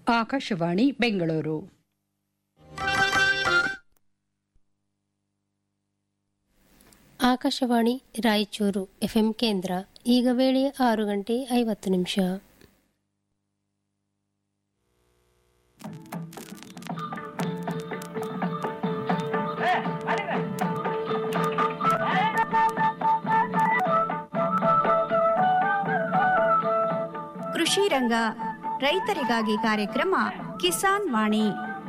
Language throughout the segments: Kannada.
ಆಕಾಶವಾಣಿ ಬೆಂಗಳೂರು ಆಕಾಶವಾಣಿ ರಾಯಚೂರು ಎಫ್ಎಂ ಕೇಂದ್ರ ಈಗ ವೇಳೆ ಆರು ಗಂಟೆ ಐವತ್ತು ನಿಮಿಷ ಕೃಷಿ ರಂಗ ರೈತರಿಗಾಗಿ ಕಾರ್ಯಕ್ರಮ ಕಿಸಾನ್ ವಾಣಿ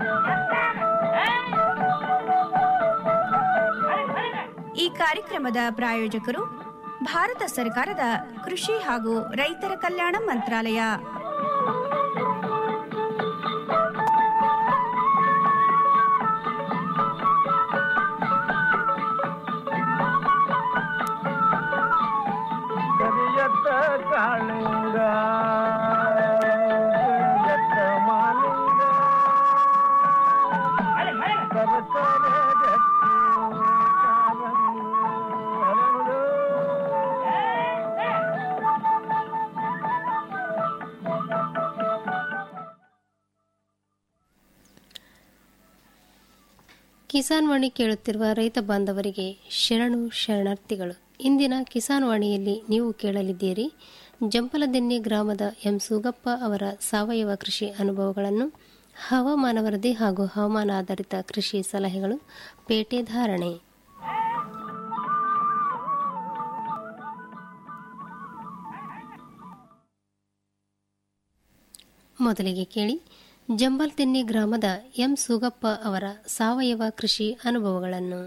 ಈ ಕಾರ್ಯಕ್ರಮದ ಪ್ರಾಯೋಜಕರು ಭಾರತ ಸರ್ಕಾರದ ಕೃಷಿ ಹಾಗೂ ರೈತರ ಕಲ್ಯಾಣ ಮಂತ್ರಾಲಯ ಕರಿಯತ್ತ ಕಾಳಿಂಗ ಕರಿಯತ್ತ ಮಾಲಿಂಗ ಸರಸರ ಗಟ್ಟಿ ಕಾಲಂಗ ಹರಳು. ಕಿಸಾನ್ ವಾಣಿ ಕೇಳುತ್ತಿರುವ ರೈತ ಬಾಂಧವರಿಗೆ ಶರಣು ಶರಣಾರ್ಥಿಗಳು ಇಂದಿನ ಕಿಸಾನ್ ವಾಣಿಯಲ್ಲಿ ನೀವು ಕೇಳಲಿದ್ದೀರಿ ಜಂಪಲದೆನ್ನೆ ಗ್ರಾಮದ ಎಂ ಸೂಗಪ್ಪ ಅವರ ಸಾವಯವ ಕೃಷಿ ಅನುಭವಗಳನ್ನು ಹವಾಮಾನ ವರದಿ ಹಾಗೂ ಹವಾಮಾನ ಆಧಾರಿತ ಕೃಷಿ ಸಲಹೆಗಳು ಪೇಟೆ ಧಾರಣೆ ಮೊದಲಿಗೆ ಕೇಳಿ ಜಂಬಲ್ತೆನ್ನಿ ಗ್ರಾಮದ ಎಂ ಸೂಗಪ್ಪ ಅವರ ಸಾವಯವ ಕೃಷಿ ಅನುಭವಗಳನ್ನು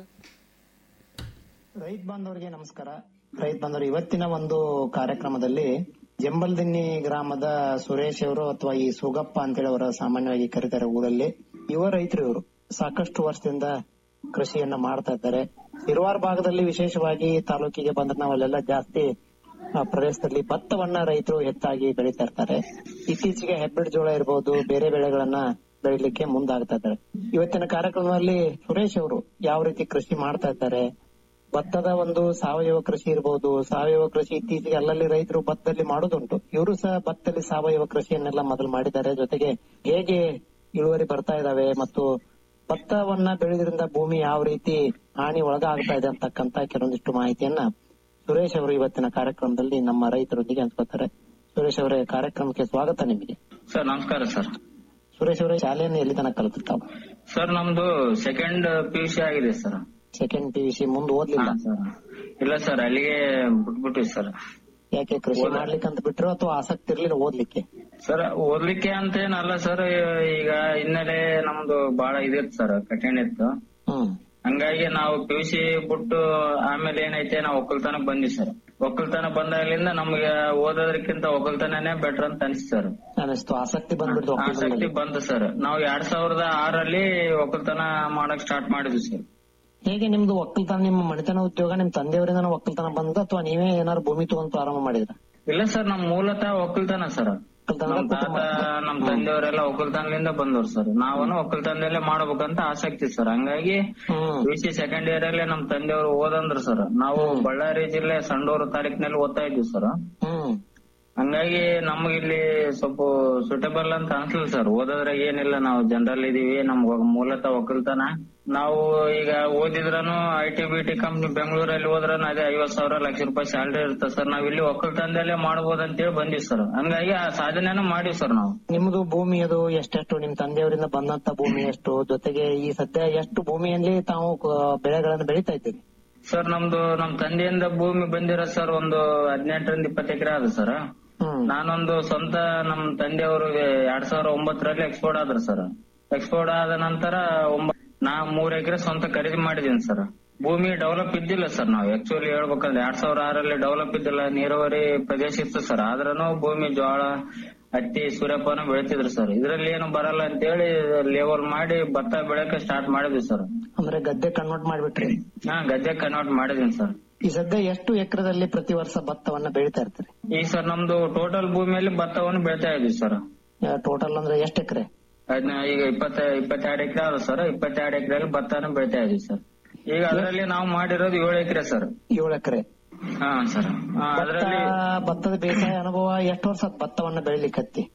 ರೈತ ಬಾಂಧವರಿಗೆ ನಮಸ್ಕಾರ ರೈತ ಬಾಂಧವರು ಇವತ್ತಿನ ಒಂದು ಕಾರ್ಯಕ್ರಮದಲ್ಲಿ ಜಂಬಲ್ದಿನ್ನಿ ಗ್ರಾಮದ ಸುರೇಶ್ ಅವರು ಅಥವಾ ಈ ಸುಗಪ್ಪ ಅಂತೇಳಿ ಅವರ ಸಾಮಾನ್ಯವಾಗಿ ಕರೀತಾರೆ ಊರಲ್ಲಿ ಯುವ ರೈತರು ಇವರು ಸಾಕಷ್ಟು ವರ್ಷದಿಂದ ಕೃಷಿಯನ್ನ ಮಾಡ್ತಾ ಇದ್ದಾರೆ ಇರುವಾರ ಭಾಗದಲ್ಲಿ ವಿಶೇಷವಾಗಿ ತಾಲೂಕಿಗೆ ಬಂದ್ರೆ ನಾವು ಅಲ್ಲೆಲ್ಲ ಜಾಸ್ತಿ ಆ ಪ್ರದೇಶದಲ್ಲಿ ಭತ್ತವನ್ನ ರೈತರು ಹೆಚ್ಚಾಗಿ ಬೆಳೀತಾ ಇರ್ತಾರೆ ಇತ್ತೀಚೆಗೆ ಹೆಬ್ಬಿಡ್ ಜೋಳ ಇರಬಹುದು ಬೇರೆ ಬೆಳೆಗಳನ್ನ ಬೆಳಿಲಿಕ್ಕೆ ಮುಂದಾಗ್ತಾ ಇದ್ದಾರೆ ಇವತ್ತಿನ ಕಾರ್ಯಕ್ರಮದಲ್ಲಿ ಸುರೇಶ್ ಅವರು ಯಾವ ರೀತಿ ಕೃಷಿ ಮಾಡ್ತಾ ಇದ್ದಾರೆ ಭತ್ತದ ಒಂದು ಸಾವಯವ ಕೃಷಿ ಇರಬಹುದು ಸಾವಯವ ಕೃಷಿ ಇತ್ತೀಚೆಗೆ ಅಲ್ಲಲ್ಲಿ ರೈತರು ಭತ್ತದಲ್ಲಿ ಮಾಡೋದುಂಟು ಇವರು ಸಹ ಭತ್ತದಲ್ಲಿ ಸಾವಯವ ಕೃಷಿಯನ್ನೆಲ್ಲ ಮೊದಲು ಮಾಡಿದ್ದಾರೆ ಜೊತೆಗೆ ಹೇಗೆ ಇಳುವರಿ ಬರ್ತಾ ಇದಾವೆ ಮತ್ತು ಭತ್ತವನ್ನ ಬೆಳೆದ್ರಿಂದ ಭೂಮಿ ಯಾವ ರೀತಿ ಹಾನಿ ಒಳಗಾಗ್ತಾ ಇದೆ ಅಂತಕ್ಕಂತ ಕೆಲವೊಂದಿಷ್ಟು ಮಾಹಿತಿಯನ್ನ ಸುರೇಶ್ ಅವರು ಇವತ್ತಿನ ಕಾರ್ಯಕ್ರಮದಲ್ಲಿ ನಮ್ಮ ರೈತರೊಂದಿಗೆ ಹಂಚ್ಕೋತಾರೆ ಸುರೇಶ್ ಅವರೇ ಕಾರ್ಯಕ್ರಮಕ್ಕೆ ಸ್ವಾಗತ ನಿಮಗೆ ಸರ್ ನಮಸ್ಕಾರ ಸರ್ ಸುರೇಶ್ ಅವರೇ ಶಾಲೆಯನ್ನು ಎಲ್ಲಿ ತನಕ ಕಲಿತಾವ ಸರ್ ನಮ್ದು ಸೆಕೆಂಡ್ ಪಿ ಯು ಸಿ ಆಗಿದೆ sir second P U C ಮುಂದೆ ಓದ್ಲಿಲ್ಲ ಹಾ, ಸರ್. ಇಲ್ಲ ಸರ್ ಅಲ್ಲಿಗೆ ಬಿಟ್ಬಿಟ್ವಿ ಸರ್ ಯಾಕೆ ಕೃಷಿ ಮಾಡ್ಲಿಕ್ಕೆ ಅಂತ ಬಿಟ್ರು ಅಥವಾ ಆಸಕ್ತಿ ಇರ್ಲಿಲ್ಲ ಓದ್ಲಿಕ್ಕೆ ಸರ್ ಓದ್ಲಿಕ್ಕೆ ಅಂತ ಏನಲ್ಲ ಸರ್ ಈಗ ಹಿನ್ನೆಲೆ ನಮ್ದು ಬಹಳ ಇದಿತ್ತು ಸರ್ ಕಠಿಣ ಇತ್ತು ಹ್ಮ್ ಹಂಗಾಗಿ ನಾವು ಪಿ ಯು ಸಿ ಬಿಟ್ಟು ಆಮೇಲೆ ಏನೈತೆ ನಾವು ಒಕ್ಕಲ್ತನಕ್ ಬಂದ್ವಿ ಸರ್ ಒಕ್ಕಲ್ತನ ಬಂದಾಗಲಿಂದ ನಮ್ಗೆ ಓದೋದಕ್ಕಿಂತ ಒಕ್ಕಲ್ತನನೇ ಬೆಟರ್ ಅಂತ ಅನಿಸ್ತು ಸರ್ ಅನಿಸ್ತು ಆಸಕ್ತಿ ಬಂದ್ಬಿಡ್ತು ಆಸಕ್ತಿ ಒಕ್ಕಲ್ತನದಲ್ಲಿ. ಬಂತು ಸರ್ ನಾವು ಎರಡ್ ಸಾವಿರದ ಆರಲ್ಲಿ ಒಕ್ಕಲ್ತನ ಮಾಡಕ್ ಸ್ಟಾರ್ಟ್ ಮಾಡಿದ್ವಿ ಸರ್ ಹೇಗೆ ನಿಮ್ದು ಒಕ್ಕಲ್ತನ ನಿಮ್ಮ ಮಣಿತನ ಉದ್ಯೋಗ ನಿಮ್ ತಂದೆಯವರಿಂದ ಒಕ್ಕಲ್ತನ ಬಂದ ಅಥವಾ ನೀವೇ ಏನಾದ್ರು ಭೂಮಿ ತಗೊಂಡ್ ಪ್ರಾರಂಭ ಮಾಡಿದ್ರ ಇಲ್ಲ ಸರ್ ನಮ್ ಮೂಲತಃ ಒಕ್ಕಲ್ತನ ಸರ್ ಒಕ್ಕಲ್ತನ ನಮ್ ತಾತ ನಮ್ ತಂದೆಯವರೆಲ್ಲ ಒಕ್ಕಲ್ತನದಿಂದ ಬಂದವ್ರು ಸರ್ ನಾವನು ಒಕ್ಕಲ್ತನದಲ್ಲೇ ಮಾಡ್ಬೇಕಂತ ಆಸಕ್ತಿ ಸರ್ ಹಂಗಾಗಿ hmm P C second year ಅಲ್ಲೇ ನಮ್ ತಂದೆಯವರು ಓದಂದ್ರು ಸರ್ ನಾವು ಬಳ್ಳಾರಿ ಜಿಲ್ಲೆ ಸಂಡೂರು ತಾಲೂಕಿನಲ್ಲಿ ಓದ್ತಾ ಇದ್ವಿ ಸರ್ ಹ್ಮ್ ಹಂಗಾಗಿ ನಮ್ಗಿಲ್ಲಿ ಸ್ವಲ್ಪ ಸೂಟಬಲ್ ಅಂತ ಅನ್ಸಲ್ಲ ಸರ್ ಓದೋದ್ರಾಗ ಏನಿಲ್ಲ ನಾವು ಜನರಲ್ ಇದೀವಿ ನಮ್ಗ ಮೂಲತಃ ಒಕ್ಕಲ್ತನ ನಾವು ಈಗ ಓದಿದ್ರನು I T B T company ಬೆಂಗಳೂರಲ್ಲಿ ಹೋದ್ರನು ಅದೇ ಐವತ್ ಸಾವಿರ ಲಕ್ಷ ರೂಪಾಯಿ ಸ್ಯಾಲರಿ ಇರುತ್ತೆ ಸರ್ ನಾವ್ ಇಲ್ಲಿ ಒಕ್ಕಲ್ತನದಲ್ಲೇ ಮಾಡ್ಬೋದು ಅಂತೇಳಿ ಬಂದಿವಿ ಸರ್ ಹಂಗಾಗಿ ಆ ಸಾಧನೆನೂ ಮಾಡಿವಿ ಸರ್ ನಾವು ನಿಮ್ದು ಭೂಮಿ ಅದು ಎಷ್ಟೆಷ್ಟು ನಿಮ್ ತಂದೆಯವರಿಂದ ಬಂದಂತ ಭೂಮಿ ಎಷ್ಟು ಜೊತೆಗೆ ಈ ಸದ್ಯ ಎಷ್ಟು ಭೂಮಿಯಲ್ಲಿ ತಾವು ಕ- ಬೆಳೆಗಳನ್ನು ಬೆಳೀತಾ ಇದ್ದೀರಿ ಸರ್ ನಮ್ದು ನಮ್ ತಂದೆಯಿಂದ ಭೂಮಿ ಬಂದಿರೋ ಸರ್ ಒಂದು ಹದಿನೆಂಟರಿಂದ ಇಪ್ಪತ್ತು ಎಕರೆ ಆದ ಸರ್ ಹ್ಮ್ ನಾನೊಂದು ಸ್ವಂತ ನಮ್ ತಂದೆಯವರು ಎರಡ್ ಸಾವಿರ ಒಂಬತ್ತರಲ್ಲಿ ಎಕ್ಸ್ಪೋರ್ಟ್ ಆದ್ರು ಸರ್ ಎಕ್ಸ್ಪೋರ್ಟ್ ಆದ ನಂತರ ಒಂಬ- ನಾ ಮೂರ್ ಎಕರೆ ಸ್ವಂತ ಖರೀದಿ ಮಾಡಿದೀನಿ ಸರ್ ಭೂಮಿ ಡೆವಲಪ್ ಇದ್ದಿಲ್ಲ ಸರ್ ನಾವು ಆಕ್ಚುಲಿ ಹೇಳ್ಬೇಕಂದ್ರೆ ಎರಡ್ ಸಾವಿರ ಆರಲ್ಲಿ ಡೆವಲಪ್ ಇದ್ದಿಲ್ಲ ನೀರಾವರಿ ಪ್ರದೇಶ ಇತ್ತು ಸರ್ ಆದ್ರೂ ಭೂಮಿ ಜೋಳ ಹತ್ತಿ ಸೂರ್ಯಪಾನ ಬೆಳಿತಿದ್ರು ಸರ್ ಇದ್ರಲ್ಲಿ ಏನು ಬರಲ್ಲ ಅಂತೇಳಿ ಲೆವೆಲ್ ಮಾಡಿ ಭತ್ತ ಬೆಳೆಯಕ್ಕೆ ಸ್ಟಾರ್ಟ್ ಮಾಡಿದ್ವಿ ಸರ್ ಅಂದ್ರೆ ಗದ್ದೆ ಕನ್ವರ್ಟ್ ಮಾಡ್ಬಿಟ್ರಿ ಹಾ ಗದ್ದೆ ಕನ್ವರ್ಟ್ ಮಾಡಿದೀನಿ ಸರ್ ಈ ಸದ್ಯ ಎಷ್ಟು ಎಕರೆದಲ್ಲಿ ಪ್ರತಿ ವರ್ಷ ಭತ್ತವನ್ನ ಬೆಳೀತಾ ಇರ್ತೀರಿ ಈಗ ಸರ್ ನಮ್ದು ಟೋಟಲ್ ಭೂಮಿಯಲ್ಲಿ ಭತ್ತವನ್ನು ಬೆಳಿತಾ ಇದೀವಿ ಸರ್ ಟೋಟಲ್ ಅಂದ್ರೆ ಎಷ್ಟು ಎಕರೆ ಅದನ್ನ ಈಗ ಇಪ್ಪತ್ತ ಇಪ್ಪತ್ತೆರಡು ಎಕರೆ ಅದ ಸರ್ ಇಪ್ಪತ್ತೆರಡು ಎಕರೆಯಲ್ಲಿ ಭತ್ತನ ಬೆಳಿತಾ ಇದೀವಿ ಸರ್ ಈಗ ಅದರಲ್ಲಿ ನಾವು ಮಾಡಿರೋದು ಏಳು ಎಕರೆ ಸರ್ ಏಳು ಎಕರೆ ಹಾ ಸರ್ ಭತ್ತ ಅದರಲ್ಲಿ ಭತ್ತದ ಬೇಸಾಯ ಅನುಭವ ಎಷ್ಟು ವರ್ಷ ಆತ್ ಭತ್ತವನ್ನ ಬೆಳಿಲಿಕ್ಕೆ ಹತ್ತಿ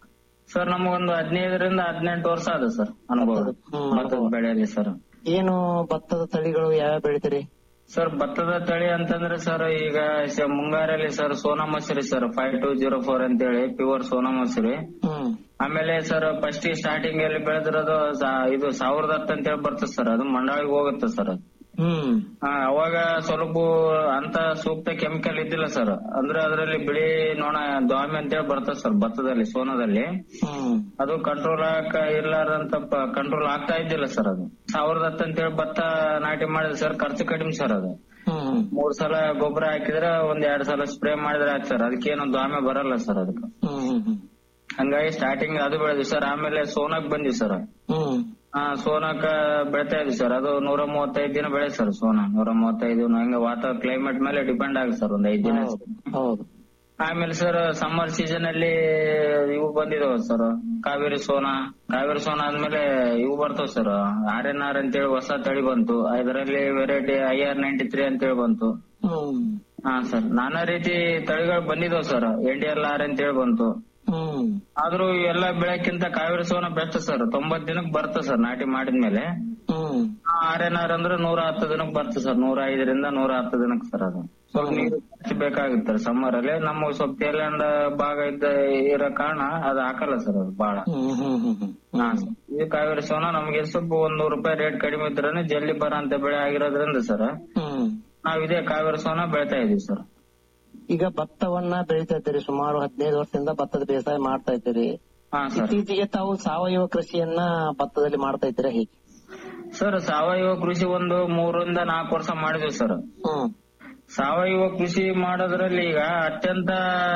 ಸರ್ ನಮಗೊಂದು ಹದಿನೈದರಿಂದ ಹದಿನೆಂಟು ವರ್ಷ ಆದ ಸರ್ ಅನುಭವ ಹ್ಮ್, ಭತ್ತದ ಬೆಳೆಯಲ್ಲಿ ಸರ್ ಏನು ಭತ್ತದ ತಳಿಗಳು ಯಾವ ಬೆಳಿತೀರಿ ಸರ್ ಭತ್ತದ ತಳಿ ಅಂತಂದ್ರೆ ಸರ್ ಈಗ ಸ- ಮುಂಗಾರಲ್ಲಿ sir Sona Masuri sir five two zero four ಅಂತೇಳಿ ಪ್ಯೂರ್ ಸೋನಾ ಮಸೂರಿ ಹ್ಮ್ ಆಮೇಲೆ ಸರ್ ಫಸ್ಟ್ ಸ್ಟಾರ್ಟಿಂಗ್ ಅಲ್ಲಿ ಬೆಳೆದಿರೋದು ಸಾ- ಇದು ಸಾವಿರದ ಹತ್ತು ಅಂತೇಳಿ ಬರ್ತದೆ ಸರ್ ಅದು ಮಂಡಾಳಿಗೆ ಹೋಗುತ್ತೆ ಸರ್ ಅದು ಹ್ಮ್ ಆ, ಅವಾಗ ಸ್ವಲ್ಪ ಅಂತ ಸೂಕ್ತ ಕೆಮಿಕಲ್ ಇದ್ದಿಲ್ಲ ಸರ್ ಅಂದ್ರೆ ಅದರಲ್ಲಿ ಬಿಳಿ ನೊಣ ದ್ವಾಮಿ ಅಂತೇಳಿ ಬರ್ತದೆ ಸರ್ ಭತ್ತದಲ್ಲಿ ಸೋನದಲ್ಲಿ ಹ್ಮ್ ಅದು ಕಂಟ್ರೋಲ್ ಆಗ ಇರ್ಲಾರ್ದಂತ ಕಂಟ್ರೋಲ್ ಆಗ್ತಾ ಇದ್ದಿಲ್ಲ ಸರ್ ಅದು ಸಾವಿರದ ಹತ್ತು ಅಂತೇಳಿ ಭತ್ತ ನಾಟಿ ಮಾಡಿದ್ರೆ ಸರ್ ಖರ್ಚು ಕಡಿಮೆ ಸರ್ ಅದು ಹ್ಮ್ ಮೂರ್ ಸಲ ಗೊಬ್ಬರ ಹಾಕಿದ್ರೆ ಒಂದ್ ಎರಡ್ ಸಲ ಸ್ಪ್ರೇ ಮಾಡಿದ್ರೆ ಆಯ್ತು ಸರ್ ಅದಕ್ಕೇನು ದ್ವಾಮೆ ಬರಲ್ಲ ಸರ್ ಅದಕ್ಕೆ ಹ್ಮ್ ಹ್ಮ್ ಹಂಗಾಗಿ ಸ್ಟಾರ್ಟಿಂಗ್ ಅದು ಬೆಳೆದ್ವಿ ಸರ್ ಆಮೇಲೆ ಸೋನಾಕ್ ಬಂದ್ವಿ ಸರ್ ಹ್ಮ್ ಹಾ ಸೋನಾಕ ಬೆಳಿತಾ ಇದ್ವಿ ಸರ್ ಅದು ನೂರ ಮೂವತ್ತೈದು ದಿನ ಬೆಳೆ ಸರ್ ಸೋನಾ ನೂರ ಮೂವತ್ತೈದು ಹಂಗ ವಾತಾವರಣ ಕ್ಲೈಮೇಟ್ ಮೇಲೆ ಡಿಪೆಂಡ್ ಆಗುತ್ತೆ ಸರ್ ಒಂದ್ ಐದ್ ದಿನ ಹೌದು ಹೌದು ಆಮೇಲೆ ಸರ್ ಸಮ್ಮರ್ ಸೀಸನ್ ಅಲ್ಲಿ ಇವು ಬಂದಿದಾವ ಸರ್ ಕಾವೇರಿ ಸೋನಾ ಕಾವೇರಿ ಸೋನಾ ಆದ್ಮೇಲೆ ಇವು ಬರ್ತಾವ ಸರ್ ಆರ್ ಎನ್ ಆರ್ ಅಂತೇಳಿ ಹೊಸ ತಳಿ ಬಂತು ಇದರಲ್ಲಿ variety I R ninety three ಅಂತೇಳಿ ಬಂತು ಹ್ಮ್ ಹಾ ಸರ್ ನಾನಾ ರೀತಿ ತಳಿಗಳು ಬಂದಿದಾವ್ sir N D L R ಅಂತೇಳಿ ಬಂತು ಹ್ಮ್ ಆದ್ರೂ ಎಲ್ಲ ಬೆಳೆಕ್ಕಿಂತ ಕಾವೇರಿ ಸೋನಾ ಬೆಸ್ಟ್ ಸರ್ ತೊಂಬತ್ ದಿನಕ್ಕೆ ಬರ್ತದೆ ಸರ್ ನಾಟಿ ಮಾಡಿದ್ಮೇಲೆ ಹ್ಮ್ ಆರ್ ಎನ್ ಆರ್ ಅಂದ್ರೆ ನೂರ ಹತ್ತು ದಿನಕ್ಕೆ ಬರ್ತದೆ ಸರ್ ನೂರ ಐದರಿಂದ ನೂರ ಹತ್ತು ದಿನಕ್ಕೆ ಸರ್ ಅದು ಸ್ವಲ್ಪ ನೀರು ಜಾಸ್ತಿ ಬೇಕಾಗುತ್ತೆ ಸಮ್ಮರ್ ಅಲ್ಲಿ ನಮ್ಮ ಸ್ವಲ್ಪ ತೇಲಂಡ ಭಾಗ ಇದ್ದ ಇರೋ ಕಾರಣ ಅದು ಹಾಕಲ್ಲ ಸರ್ ಅದು ಬಹಳ ಹ್ಮ್ ಹ್ಮ್ ಹ್ಮ್ ಹ್ಮ್ ಹಾ ಸರ್. ಇದು ಕಾವೇರಿ ಸೋನಾ ನಮ್ಗೆ ಸ್ವಲ್ಪ ಒಂದ್ ನೂರು ರೂಪಾಯಿ ರೇಟ್ ಕಡಿಮೆ ಇದ್ರೆ ಜಲ್ದಿ ಬರೋಂತ ಬೆಳೆ ಆಗಿರೋದ್ರಿಂದ ಸರ್ ಹ್ಮ್ ನಾವ್ ಇದೇ ಕಾವೇರಿ ಸೋನಾ ಬೆಳಿತಾ ಇದೀವಿ ಸರ್ ಈಗ ಭತ್ತವನ್ನ ಬೆಳಿತಾ ಇದ್ದೀರಿ ಸುಮಾರು ಹದಿನೈದು ವರ್ಷದಿಂದ ಭತ್ತದ ಬೇಸಾಯ ಮಾಡ್ತಾ ಇದ್ದೀರಿ ಹಾ ಸರ್ ಇತ್ತೀಚೆಗೆ ತಾವು ಸಾವಯವ ಕೃಷಿಯನ್ನ ಭತ್ತದಲ್ಲಿ ಮಾಡ್ತಾ ಇದ್ದೀರಾ ಹೇಗೆ ಸರ್ ಸಾವಯವ ಕೃಷಿ ಒಂದು ಮೂರರಿಂದ ನಾಲ್ಕು ವರ್ಷ ಮಾಡಿದ್ವಿ ಸರ್ ಹ್ಮ್ ಸಾವಯವ ಕೃಷಿ ಮಾಡೋದ್ರಲ್ಲಿ ಈಗ ಅತ್ಯಂತ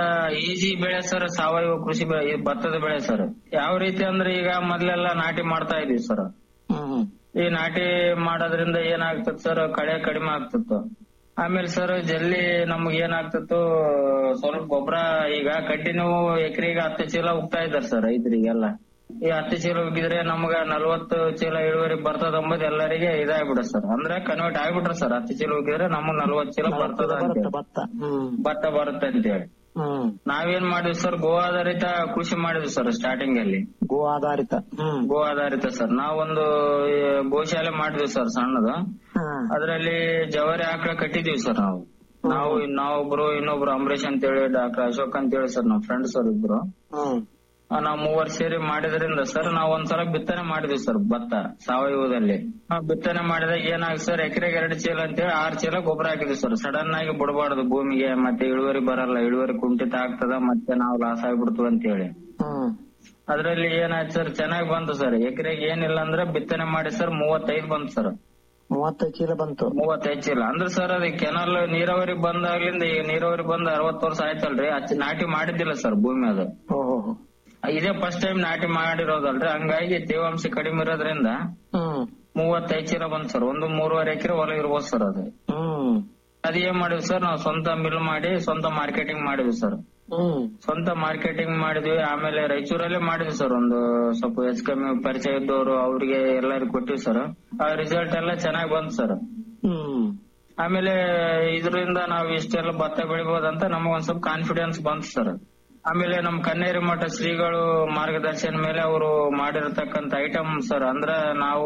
ಈಜಿ ಬೆಳೆ ಸರ್ ಸಾವಯವ ಕೃಷಿ ಬೆಳೆ ಈ ಭತ್ತದ ಬೆಳೆ ಸರ್ ಯಾವ ರೀತಿ ಅಂದ್ರೆ ಈಗ ಮೊದ್ಲೆಲ್ಲ ನಾಟಿ ಮಾಡ್ತಾ ಇದೀವಿ ಸರ್ ಹ್ಮ್ ಈ ನಾಟಿ ಮಾಡೋದ್ರಿಂದ ಏನಾಗ್ತತ್ ಸರ್ ಕಳೆ ಕಡಿಮೆ ಆಗ್ತಿತ್ತು ಆಮೇಲೆ ಸರ್ ಜಲ್ದಿ ನಮ್ಗೆ ಏನಾಗ್ತಿತ್ತು ಸ್ವಲ್ಪ ಗೊಬ್ಬರ ಈಗ ಕಂಟಿನ್ಯೂ ಎಕರೆಗೆ ಹತ್ತು ಚೀಲ ಉಗ್ತಾ ಇದಾರೆ ಸರ್ ರೈತರಿಗೆಲ್ಲ ಈ ಹತ್ತು ಚೀಲ ಉಗಿದ್ರೆ ನಮ್ಗ ನಲ್ವತ್ತು ಚೀಲ ಇಳುವರಿ ಬರ್ತದ ಅಂಬುದು ಎಲ್ಲರಿಗೆ ಇದಾಗ್ಬಿಡ ಸರ್ ಅಂದ್ರೆ ಕನ್ವರ್ಟ್ ಆಗ್ಬಿಟ್ರ ಸರ್ ಹತ್ತು ಚೀಲ ಉಗಿದ್ರೆ ನಮಗ್ ನಲ್ವತ್ ಚೀಲ ಬರ್ತದ ಬರುತ್ತೆ ಅಂತ ಭತ್ತ ಹ್ಮ್ ಭತ್ತ ಬರುತ್ತೆ ಅಂತೇಳಿ ಹ್ಮ್ ನಾವೇನ್ ಮಾಡಿದ್ವಿ ಸರ್ ಗೋ ಆಧಾರಿತ ಕೃಷಿ ಮಾಡಿದ್ವಿ ಸರ್ ಸ್ಟಾರ್ಟಿಂಗ್ ಅಲ್ಲಿ ಗೋ ಆಧಾರಿತ ಹ್ಮ್ ಗೋ ಆಧಾರಿತ ಸರ್ ನಾವೊಂದು ಈ, ಗೋಶಾಲೆ ಮಾಡಿದ್ವಿ ಸರ್ ಸಣ್ಣದು ಹ್ಮ್ ಅದ್ರಲ್ಲಿ ಜವಾರಿ ಆಕಳ ಕಟ್ಟಿದೀವಿ ಸರ್ ನಾವು ನಾವು ನಾವೊಬ್ರು ಇನ್ನೊಬ್ರು ಅಂಬರೀಶ್ ಅಂತೇಳಿ ಡಾಕ್ಟರ್ ಅಶೋಕ್ ಅಂತೇಳಿ ಸರ್ ನಮ್ ಫ್ರೆಂಡ್ ಸರ್ ಇಬ್ರು ಹ್ಮ್ ಆ, ನಾವ್ ಮೂವರ್ ಸೇರಿ ಮಾಡಿದ್ರಿಂದ ಸರ್ ನಾವ್ ಒಂದ್ಸಲ ಬಿತ್ತನೆ ಮಾಡಿದ್ವಿ ಸರ್ ಭತ್ತ ಸಾವಯವದಲ್ಲಿ ಆ, ಬಿತ್ತನೆ ಮಾಡಿದಾಗ ಏನಾಗ ಸರ್ ಎಕರೆಗೆ ಎರಡು ಚೀಲ ಅಂತೇಳಿ ಆರ್ ಚೀಲ ಗೊಬ್ಬರ ಹಾಕಿದ್ವಿ ಸರ್ ಸಡನ್ ಆಗಿ ಬಿಡಬಾರ್ದು ಭೂಮಿಗೆ ಮತ್ತೆ ಇಳುವರಿ ಬರಲ್ಲ ಇಳುವರಿ ಕುಂಠಿತ ಆಗ್ತದ ಮತ್ತೆ ನಾವು ಲಾಸ್ ಆಗ್ಬಿಡ್ತೀವಿ ಅಂತೇಳಿ ಹ್ಮ್ ಅದ್ರಲ್ಲಿ ಏನಾಯ್ತು ಸರ್ ಚೆನ್ನಾಗಿ ಬಂತು ಸರ್ ಎಕರೆಗೆ ಏನಿಲ್ಲ ಅಂದ್ರೆ ಬಿತ್ತನೆ ಮಾಡಿ ಸರ್ ಮೂವತ್ತೈದು ಬಂತು ಸರ್ ಮೂವತ್ತೈದು ಚೀಲ ಬಂತು ಮೂವತ್ತೈದು ಚೀಲ ಅಂದ್ರೆ ಸರ್ ಅದು ಕೆನಲ್ ನೀರಾವರಿ ಬಂದಾಗ್ಲಿಂದ ಈಗ ನೀರಾವರಿ ಬಂದ್ ಅರವತ್ತು ವರ್ಷ ಆಯ್ತಲ್ರಿ ಅಚ್ಚ ನಾಟಿ ಮಾಡಿದ್ದಿಲ್ಲ ಸರ್ ಭೂಮಿ ಅದು ಓಹೋ ಇದೇ ಫಸ್ಟ್ ಟೈಮ್ ನಾಟಿ ಮಾಡಿರೋದಲ್ರಿ ಹಂಗಾಗಿ ತೇವಾಂಶ ಕಡಿಮೆ ಇರೋದ್ರಿಂದ ಹ್ಮ್ ಮೂವತ್ತೈದು ಚೀಲ ಬಂದ್ ಸರ್ ಒಂದು ಮೂರುವರೆ ಎಕರೆ ಹೊಲ ಇರ್ಬೋದು ಸರ್ ಅದು ಹ್ಮ್ ಅದ್ ಏನ್ ಮಾಡಿದ್ವಿ ಸರ್ ನಾವು ಸ್ವಂತ ಮಿಲ್ ಮಾಡಿ ಸ್ವಂತ ಮಾರ್ಕೆಟಿಂಗ್ ಮಾಡಿದ್ವಿ ಸರ್ ಹ್ಮ್ ಸ್ವಂತ ಮಾರ್ಕೆಟಿಂಗ್ ಮಾಡಿದ್ವಿ ಆಮೇಲೆ ರಾಯಚೂರಲ್ಲೇ ಮಾಡಿದ್ವಿ ಸರ್ ಒಂದು ಸ್ವಲ್ಪ ಹೆಚ್ಚು ಕಮ್ಮಿ ಪರಿಚಯ ಇದ್ದವರು ಅವ್ರಿಗೆ ಎಲ್ಲರಿಗೂ ಕೊಟ್ಟಿವಿ ಸರ್ ಆ ರಿಸಲ್ಟ್ ಎಲ್ಲ ಚೆನ್ನಾಗಿ ಬಂತು ಸರ್ ಹ್ಮ್ ಆಮೇಲೆ ಇದರಿಂದ ನಾವು ಇಷ್ಟೆಲ್ಲ ಭತ್ತ ಬೆಳಿಬಹುದಂತ ನಮಗ್ ಒಂದ್ ಸ್ವಲ್ಪ ಕಾನ್ಫಿಡೆನ್ಸ್ ಬಂತು ಸರ್ ಆಮೇಲೆ ನಮ್ ಕನ್ನೇರಿ ಮಠ ಶ್ರೀಗಳು ಮಾರ್ಗದರ್ಶನ ಮೇಲೆ ಅವರು ಮಾಡಿರತಕ್ಕಂತ ಐಟಮ್ ಸರ್ ಅಂದ್ರ ನಾವು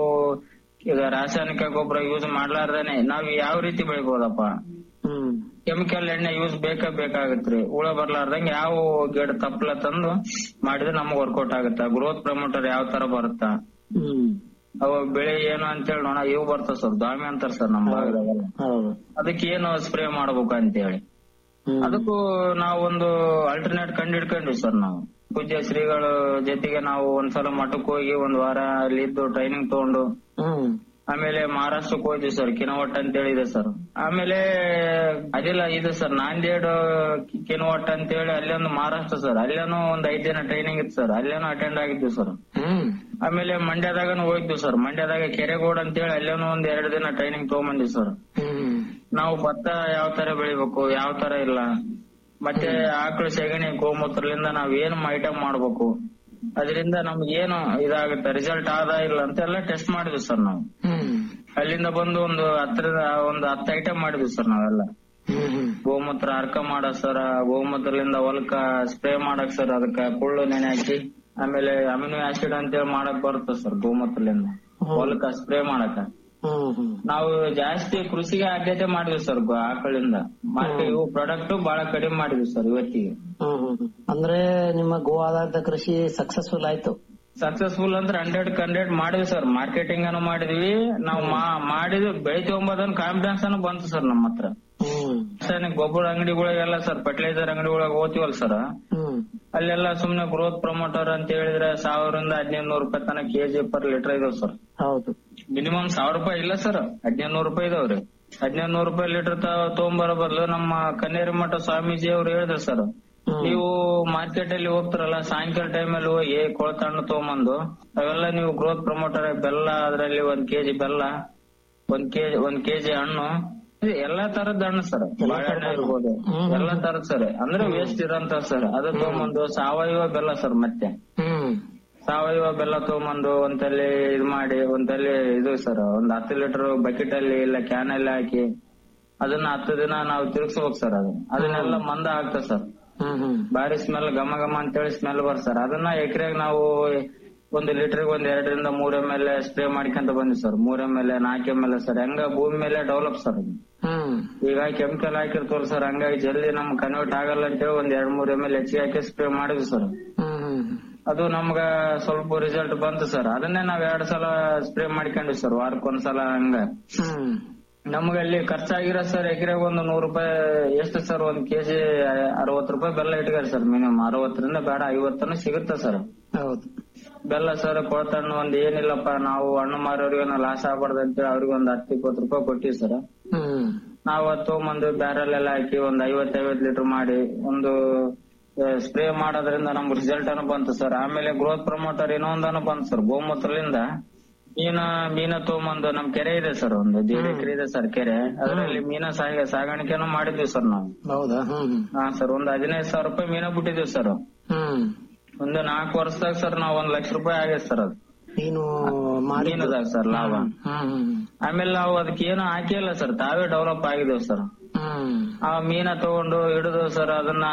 ಈಗ ರಾಸಾಯನಿಕ ಗೊಬ್ಬರ ಯೂಸ್ ಮಾಡ್ಲಾರ್ದೇನೆ ನಾವ್ ಯಾವ ರೀತಿ ಬೆಳಿಬಹುದಪ್ಪ ಹ್ಮ್ ಕೆಮಿಕಲ್ ಎಣ್ಣೆ ಯೂಸ್ ಬೇಕೇ ಬೇಕಾಗತ್ರಿ ಹುಳ ಬರ್ಲಾರ್ದಂಗ ಯಾವ ಗಿಡ ತಪ್ಪಲ ತಂದು ಮಾಡಿದ್ರೆ ನಮಗ್ ವರ್ಕೌಟ್ ಆಗುತ್ತ ಗ್ರೋತ್ ಪ್ರಮೋಟರ್ ಯಾವ ತರ ಬರುತ್ತಾ ಹ್ಮ್ ಅವ ಬೆಳೆ ಏನು ಅಂತೇಳಿ ನೋಡ ಇವು ಬರ್ತಾವ ಸರ್ ದಾಮಿ ಅಂತಾರ ಸರ್ ನಮ್ ಭಾಗದಾಗೆಲ್ಲ ಹೌದು ಅದಕ್ಕೆ ಏನು ಸ್ಪ್ರೇ ಮಾಡ್ಬೇಕು ಅಂತೇಳಿ ಹ್ಮ್ ಅದಕ್ಕೂ ನಾವು ಒಂದು ಆಲ್ಟರ್ನೇಟ್ ಕಂಡು ಹಿಡ್ಕೊಂಡ್ವಿ ಸರ್ ನಾವು ಪೂಜ್ಯ ಶ್ರೀಗಳ ಜೊತೆಗೆ ನಾವು ಒಂದ್ಸಲ ಮಠಕ್ಕೆ ಹೋಗಿ ಒಂದ್ ವಾರ ಅಲ್ಲಿ ಇದ್ದು ಟ್ರೈನಿಂಗ್ ತಗೊಂಡು ಹ್ಮ್ ಆಮೇಲೆ ಮಹಾರಾಷ್ಟ್ರಕ್ಕೆ ಹೋದ್ವಿ ಸರ್ ಕಿನವಟ್ ಅಂತ ಹೇಳಿದೆ ಸರ್ ಆಮೇಲೆ ಅದಿಲ್ಲ ಇದು ಸರ್ ನಾಂದೇಡ್ ಕಿನವಟ್ ಅಂತ ಹೇಳಿ ಅಲ್ಲೊಂದು ಮಹಾರಾಷ್ಟ್ರ ಸರ್ ಅಲ್ಲೇನೂ ಒಂದ್ ಐದ್ ದಿನ ಟ್ರೈನಿಂಗ್ ಇತ್ತು ಸರ್ ಅಲ್ಲೇನೂ ಅಟೆಂಡ್ ಆಗಿದ್ವಿ ಸರ್ ಹ್ಮ್ ಆಮೇಲೆ ಮಂಡ್ಯದಾಗನು ಹೋಗಿದ್ವಿ ಸರ್ ಮಂಡ್ಯದಾಗ ಕೆರೆಗೋಡ್ ಅಂತ ಹೇಳಿ ಅಲ್ಲೇನೂ ಒಂದ್ ಎರಡ್ ದಿನ ಟ್ರೈನಿಂಗ್ ತಗೊಂಬಂದ್ವಿ ಸರ್ ಹ್ಮ್ ನಾವು ಭತ್ತ ಯಾವ ತರ ಬೆಳಿಬೇಕು ಯಾವ ತರ ಇಲ್ಲ ಮತ್ತೆ ಆಕಳು ಸೆಗಣಿ ಗೋಮೂತ್ರದಿಂದ ನಾವ್ ಏನ್ ಐಟಮ್ ಮಾಡ್ಬೇಕು ಅದರಿಂದ ನಮ್ಗೆ ಏನು ಇದಾಗುತ್ತೆ ರಿಸಲ್ಟ್ ಆದ ಇಲ್ಲ ಅಂತ ಎಲ್ಲ ಟೆಸ್ಟ್ ಮಾಡಿದ್ವಿ ಸರ್ ನಾವು ಹ್ಮ್ ಅಲ್ಲಿಂದ ಬಂದು ಒಂದು ಹತ್ತರ ಒಂದು ಹತ್ತು ಐಟಮ್ ಮಾಡಿದ್ವಿ ಸರ್ ನಾವೆಲ್ಲ ಹ್ಮ್ ಗೋಮೂತ್ರ ಅರ್ಕ ಮಾಡ ಸರ್ ಗೋಮೂತ್ರದಿಂದ ಹೊಲಕ್ಕ ಸ್ಪ್ರೇ ಮಾಡಕ್ ಸರ್ ಅದಕ್ಕ ಕುಳ್ಳು ನೆನೆ ಹಾಕಿ ಆಮೇಲೆ ಅಮಿನೋ ಆಸಿಡ್ ಅಂತೇಳಿ ಮಾಡಕ್ ಬರುತ್ತೆ ಸರ್ ಗೋಮೂತ್ರಲಿಂದ ಹೊಲಕ್ಕ ಸ್ಪ್ರೇ ಮಾಡಕ ಹ್ಮ್ ಹ್ಮ್ ನಾವು ಜಾಸ್ತಿ ಕೃಷಿಗೆ ಆದ್ಯತೆ ಮಾಡಿದ್ವಿ ಸರ್ ಗೋ- ಆಕಳಿಂದ ಮತ್ತೆ ಇವು ಪ್ರಾಡಕ್ಟ್ ಬಹಳ ಕಡಿಮೆ ಮಾಡಿದ್ವಿ ಸರ್ ಇವತ್ತಿಗೆ ಹ್ಮ್ ಹ್ಮ್ ಹ್ಮ್. ಅಂದ್ರೆ ನಿಮ್ಮ ಗೋ ಆಧಾರಿತ ಕೃಷಿ ಸಕ್ಸಸ್ಫುಲ್ ಆಯ್ತು ಸಕ್ಸಸ್ಫುಲ್ ಅಂದ್ರೆ ಹಂಡ್ರೆಡ್ ಹಂಡ್ರೆಡ್ ಮಾಡಿದ್ವಿ ಸರ್ ಮಾರ್ಕೆಟಿಂಗ್ ಅನ್ನು ಮಾಡಿದ್ವಿ ನಾವು ಮಾಡಿದ್ವಿ ಬೆಳಿತೀವಿ ಎಂಬುದನ್ನ ಕಾನ್ಫಿಡೆನ್ಸ್ ಅನ್ನು ಬಂತು ಸರ್ ನಮ್ಮ ಹತ್ರ ಹ್ಮ್ ರಾಸಾಯನಿಕ ಗೊಬ್ಬರ ಅಂಗಡಿಗಳಿಗೆಲ್ಲ ಸರ್ ಫರ್ಟಿಲೈಸರ್ ಅಂಗಡಿಗಳಿಗೆ ಹೋಗ್ತೀವಲ್ಲ ಸರ್ ಹ್ಮ್ ಅಲ್ಲೆಲ್ಲ ಸುಮ್ನೆ ಗ್ರೋತ್ ಪ್ರಮೋಟರ್ ಅಂತ ಹೇಳಿದ್ರೆ ಸಾವಿರದಿಂದ ಹದಿನೈದು ನೂರು ರೂಪಾಯಿ ತನಕ ಕೆಜಿ ಪರ್ ಲೀಟರ್ ಇದಾವ್ ಸರ್ ಹೌದು ಮಿನಿಮಮ್ ಸಾವಿರ ರೂಪಾಯಿ ಇಲ್ಲ ಸರ್ ಹದಿನೈದು ನೂರು ರೂಪಾಯಿ ಇದಾವ್ರಿ ಹದಿನೈದು ನೂರು ರೂಪಾಯಿ ಲೀಟರ್ ತಗೊಂಬರೋ ಬದಲು ನಮ್ಮ ಕನ್ನೇರಿ ಮಠ ಸ್ವಾಮೀಜಿ ಅವ್ರು ಹೇಳಿದ್ರು ಸರ್ ನೀವು ಮಾರ್ಕೆಟ್ ಅಲ್ಲಿ ಹೋಗ್ತಾರಲ್ಲ ಸಾಯಂಕಾಲ ಟೈಮ್ ಅಲ್ಲಿ ಹೋಗಿ ಕೊಳತಣ್ಣು ತಗೊಂಬಂದು ಅವೆಲ್ಲ ನೀವು ಗ್ರೋತ್ ಪ್ರಮೋಟರ್ ಬೆಲ್ಲ ಅದರಲ್ಲಿ ಒಂದ್ ಕೆಜಿ ಬೆಲ್ಲ ಒಂದ್ ಕೆಜಿ ಒಂದ್ ಕೆಜಿ ಹಣ್ಣು ಇದು ಎಲ್ಲಾ ತರದ್ ಹಣ್ಣು ಸರ್ ಬಾಳೆಹಣ್ಣು ಇರ್ಬೋದು ಎಲ್ಲಾ ತರದ್ ಸರ್ ಅಂದ್ರೆ ವೇಸ್ಟ್ ಇರೋಂತ ಸರ್ ಅದು ತಗೊಂಬಂದು ಸಾವಯವ ಬೆಲ್ಲ ಸರ್ ಮತ್ತೆ ಹ್ಮ್ ಸಾವಯವ ಬೆಲ್ಲ ತಗೊಂಬಂದು ಒಂದಲ್ಲಿ ಇದು ಮಾಡಿ ಒಂದಲ್ಲಿ ಇದು ಸರ್ ಒಂದ್ ಹತ್ತು ಲೀಟರ್ ಬಕೆಟ್ ಅಲ್ಲಿ ಇಲ್ಲ ಕ್ಯಾನ್ ಅಲ್ಲಿ ಹಾಕಿ ಅದನ್ನ ಹತ್ತು ದಿನ ನಾವು ತಿರುಗಿಸ್ಬೇಕು ಸರ್ ಅದು ಅದನ್ನೆಲ್ಲ ಮಂದ ಆಗ್ತದೆ ಸರ್ ಹ್ಮ್ ಹ್ಮ್ ಬಾರಿ ಸ್ಮೆಲ್ ಘಮ ಘಮ ಅಂತೇಳಿ ಸ್ಮೆಲ್ ಬರ್ ಸರ್ ಅದನ್ನ ಎಕರೆಗೆ ನಾವು ಒಂದು ಲೀಟರ್ಗೆ ಒಂದ್ ಎರಡರಿಂದ ಮೂರ್ ಎಮ್ ಎಲ್ ಸ್ಪ್ರೇ ಮಾಡ್ಕೊಂತ ಬಂದ್ವಿ ಸರ್ ಮೂರ್ ಎಮ್ ಎಲ್ ನಾಲ್ಕು ಎಮ್ ಎಲ್ ಸರ್ ಹೆಂಗ ಭೂಮಿ ಮೇಲೆ ಡೆವಲಪ್ ಸರ್ ಅದು ಹ್ಮ್ ಈಗ ಕೆಮಿಕಲ್ ಹಾಕಿರ್ತಾರ ಸರ್ ಹಂಗಾಗಿ ಜಲ್ದಿ ನಮ್ ಕನ್ವರ್ಟ್ ಆಗಲ್ಲ ಅಂತೇಳಿ ಒಂದ್ ಎರಡ್ ಮೂರ್ ಎಮ್ ಎಲ್ ಹೆಚ್ಚಿಗೆ ಹಾಕಿ ಸ್ಪ್ರೇ ಮಾಡಿದ್ವಿ ಸರ್ ಹ್ಮ್ ಹ್ಮ್ ಅದು ನಮ್ಗ ಸ್ವಲ್ಪ ರಿಸಲ್ಟ್ ಬಂತು ಸರ್ ಅದನ್ನೇ ನಾವ್ ಎರಡ್ ಸಲ ಸ್ಪ್ರೇ ಮಾಡ್ಕೊಂಡ್ವಿ ಸರ್ ವಾರಕ್ಕೊಂದ್ಸಲ ಹಂಗ ಹ್ಮ್ ನಮ್ಗೆ ಅಲ್ಲಿ ಖರ್ಚಾಗಿರೋ ಸರ್ ಎಕರೆಗೆ ಒಂದು ನೂರು ರೂಪಾಯಿ ಎಷ್ಟು ಸರ್ ಒಂದ್ ಕೆಜಿ ಅರವತ್ತು ರೂಪಾಯಿ ಬೆಲ್ಲ ಇಟ್ಟಾರೆ ಸರ್ ಮಿನಿಮಮ್ ಅರವತ್ತರಿಂದ ಬೇಡ ಐವತ್ತನ್ನು ಸಿಗುತ್ತೆ ಸರ್ ಹೌದು ಬೆಲ್ಲ ಸರ್ ಕೊಳ್ತಣ್ಣು ಒಂದ್ ಏನಿಲ್ಲಪ್ಪ ನಾವು ಹಣ್ಣು ಮಾರೋರಿಗೆ ಲಾಸ್ ಆಗ್ಬಾರ್ದು ಅಂತೇಳಿ ಅವ್ರಿಗೆ ಒಂದ್ ಹತ್ತು ಇಪ್ಪತ್ತು ರೂಪಾಯಿ ಕೊಟ್ಟಿವಿ ಸರ್ ಹ್ಮ್ ನಾವು ಅದು ತಗೊಂಬಂದು ಬ್ಯಾರಲ್ ಎಲ್ಲ ಹಾಕಿ ಒಂದ್ ಐವತ್ ಐವತ್ ಲೀಟರ್ ಮಾಡಿ ಒಂದು ಸ್ಪ್ರೇ ಮಾಡೋದ್ರಿಂದ ನಮ್ಗೆ ರಿಸಲ್ಟ್ ಅನ್ನು ಬಂತು ಸರ್ ಆಮೇಲೆ ಗ್ರೋತ್ ಪ್ರಮೋಟರ್ ಇನ್ನೊಂದನ್ನು ಬಂತು ಸರ್ ಗೋಮೂತ್ರದಿಂದ ಮೀನ ಮೀನ ತಗೊಂಬಂದು ನಮ್ ಕೆರೆ ಇದೆ ಸರ್ ಒಂದು ದೇಡ್ ಎಕರೆ ಇದೆ ಸರ್ ಕೆರೆ ಅದರಲ್ಲಿ ಮೀನ ಸಾಗ ಸಾಗಾಣಿಕೆನೂ ಮಾಡಿದ್ವಿ ಸರ್ ನಾವು ಹೌದಾ ಹ್ಮ್ ಹ್ಮ್ ಹಾ ಸರ್ ಒಂದ್ ಹದಿನೈದು ಸಾವಿರ ರೂಪಾಯಿ ಮೀನ ಬಿಟ್ಟಿದ್ವಿ ಸರ್ ಹ್ಮ್ ಒಂದು ನಾಲ್ಕು ವರ್ಷದಾಗ ಸರ್ ನಾವ್ ಒಂದ್ ಲಕ್ಷ ರೂಪಾಯಿ ಆಗೈತೆ ಸರ್ ಅದು ನೀನು ಮಾಡಿ ಮೀನದಾಗ ಸರ್ ಲಾಭ ಹ್ಮ್ ಹ್ಮ್ ಆಮೇಲೆ ನಾವು ಅದಕ್ಕೆ ಏನು ಹಾಕಿಲ್ಲ ಸರ್ ತಾವೇ ಡೆವಲಪ್ ಆಗಿದ್ದೇವೆ ಸರ್ ಹ್ಮ್ ಆ ಮೀನ ತಗೊಂಡು ಹಿಡಿದು ಸರ್ ಅದನ್ನ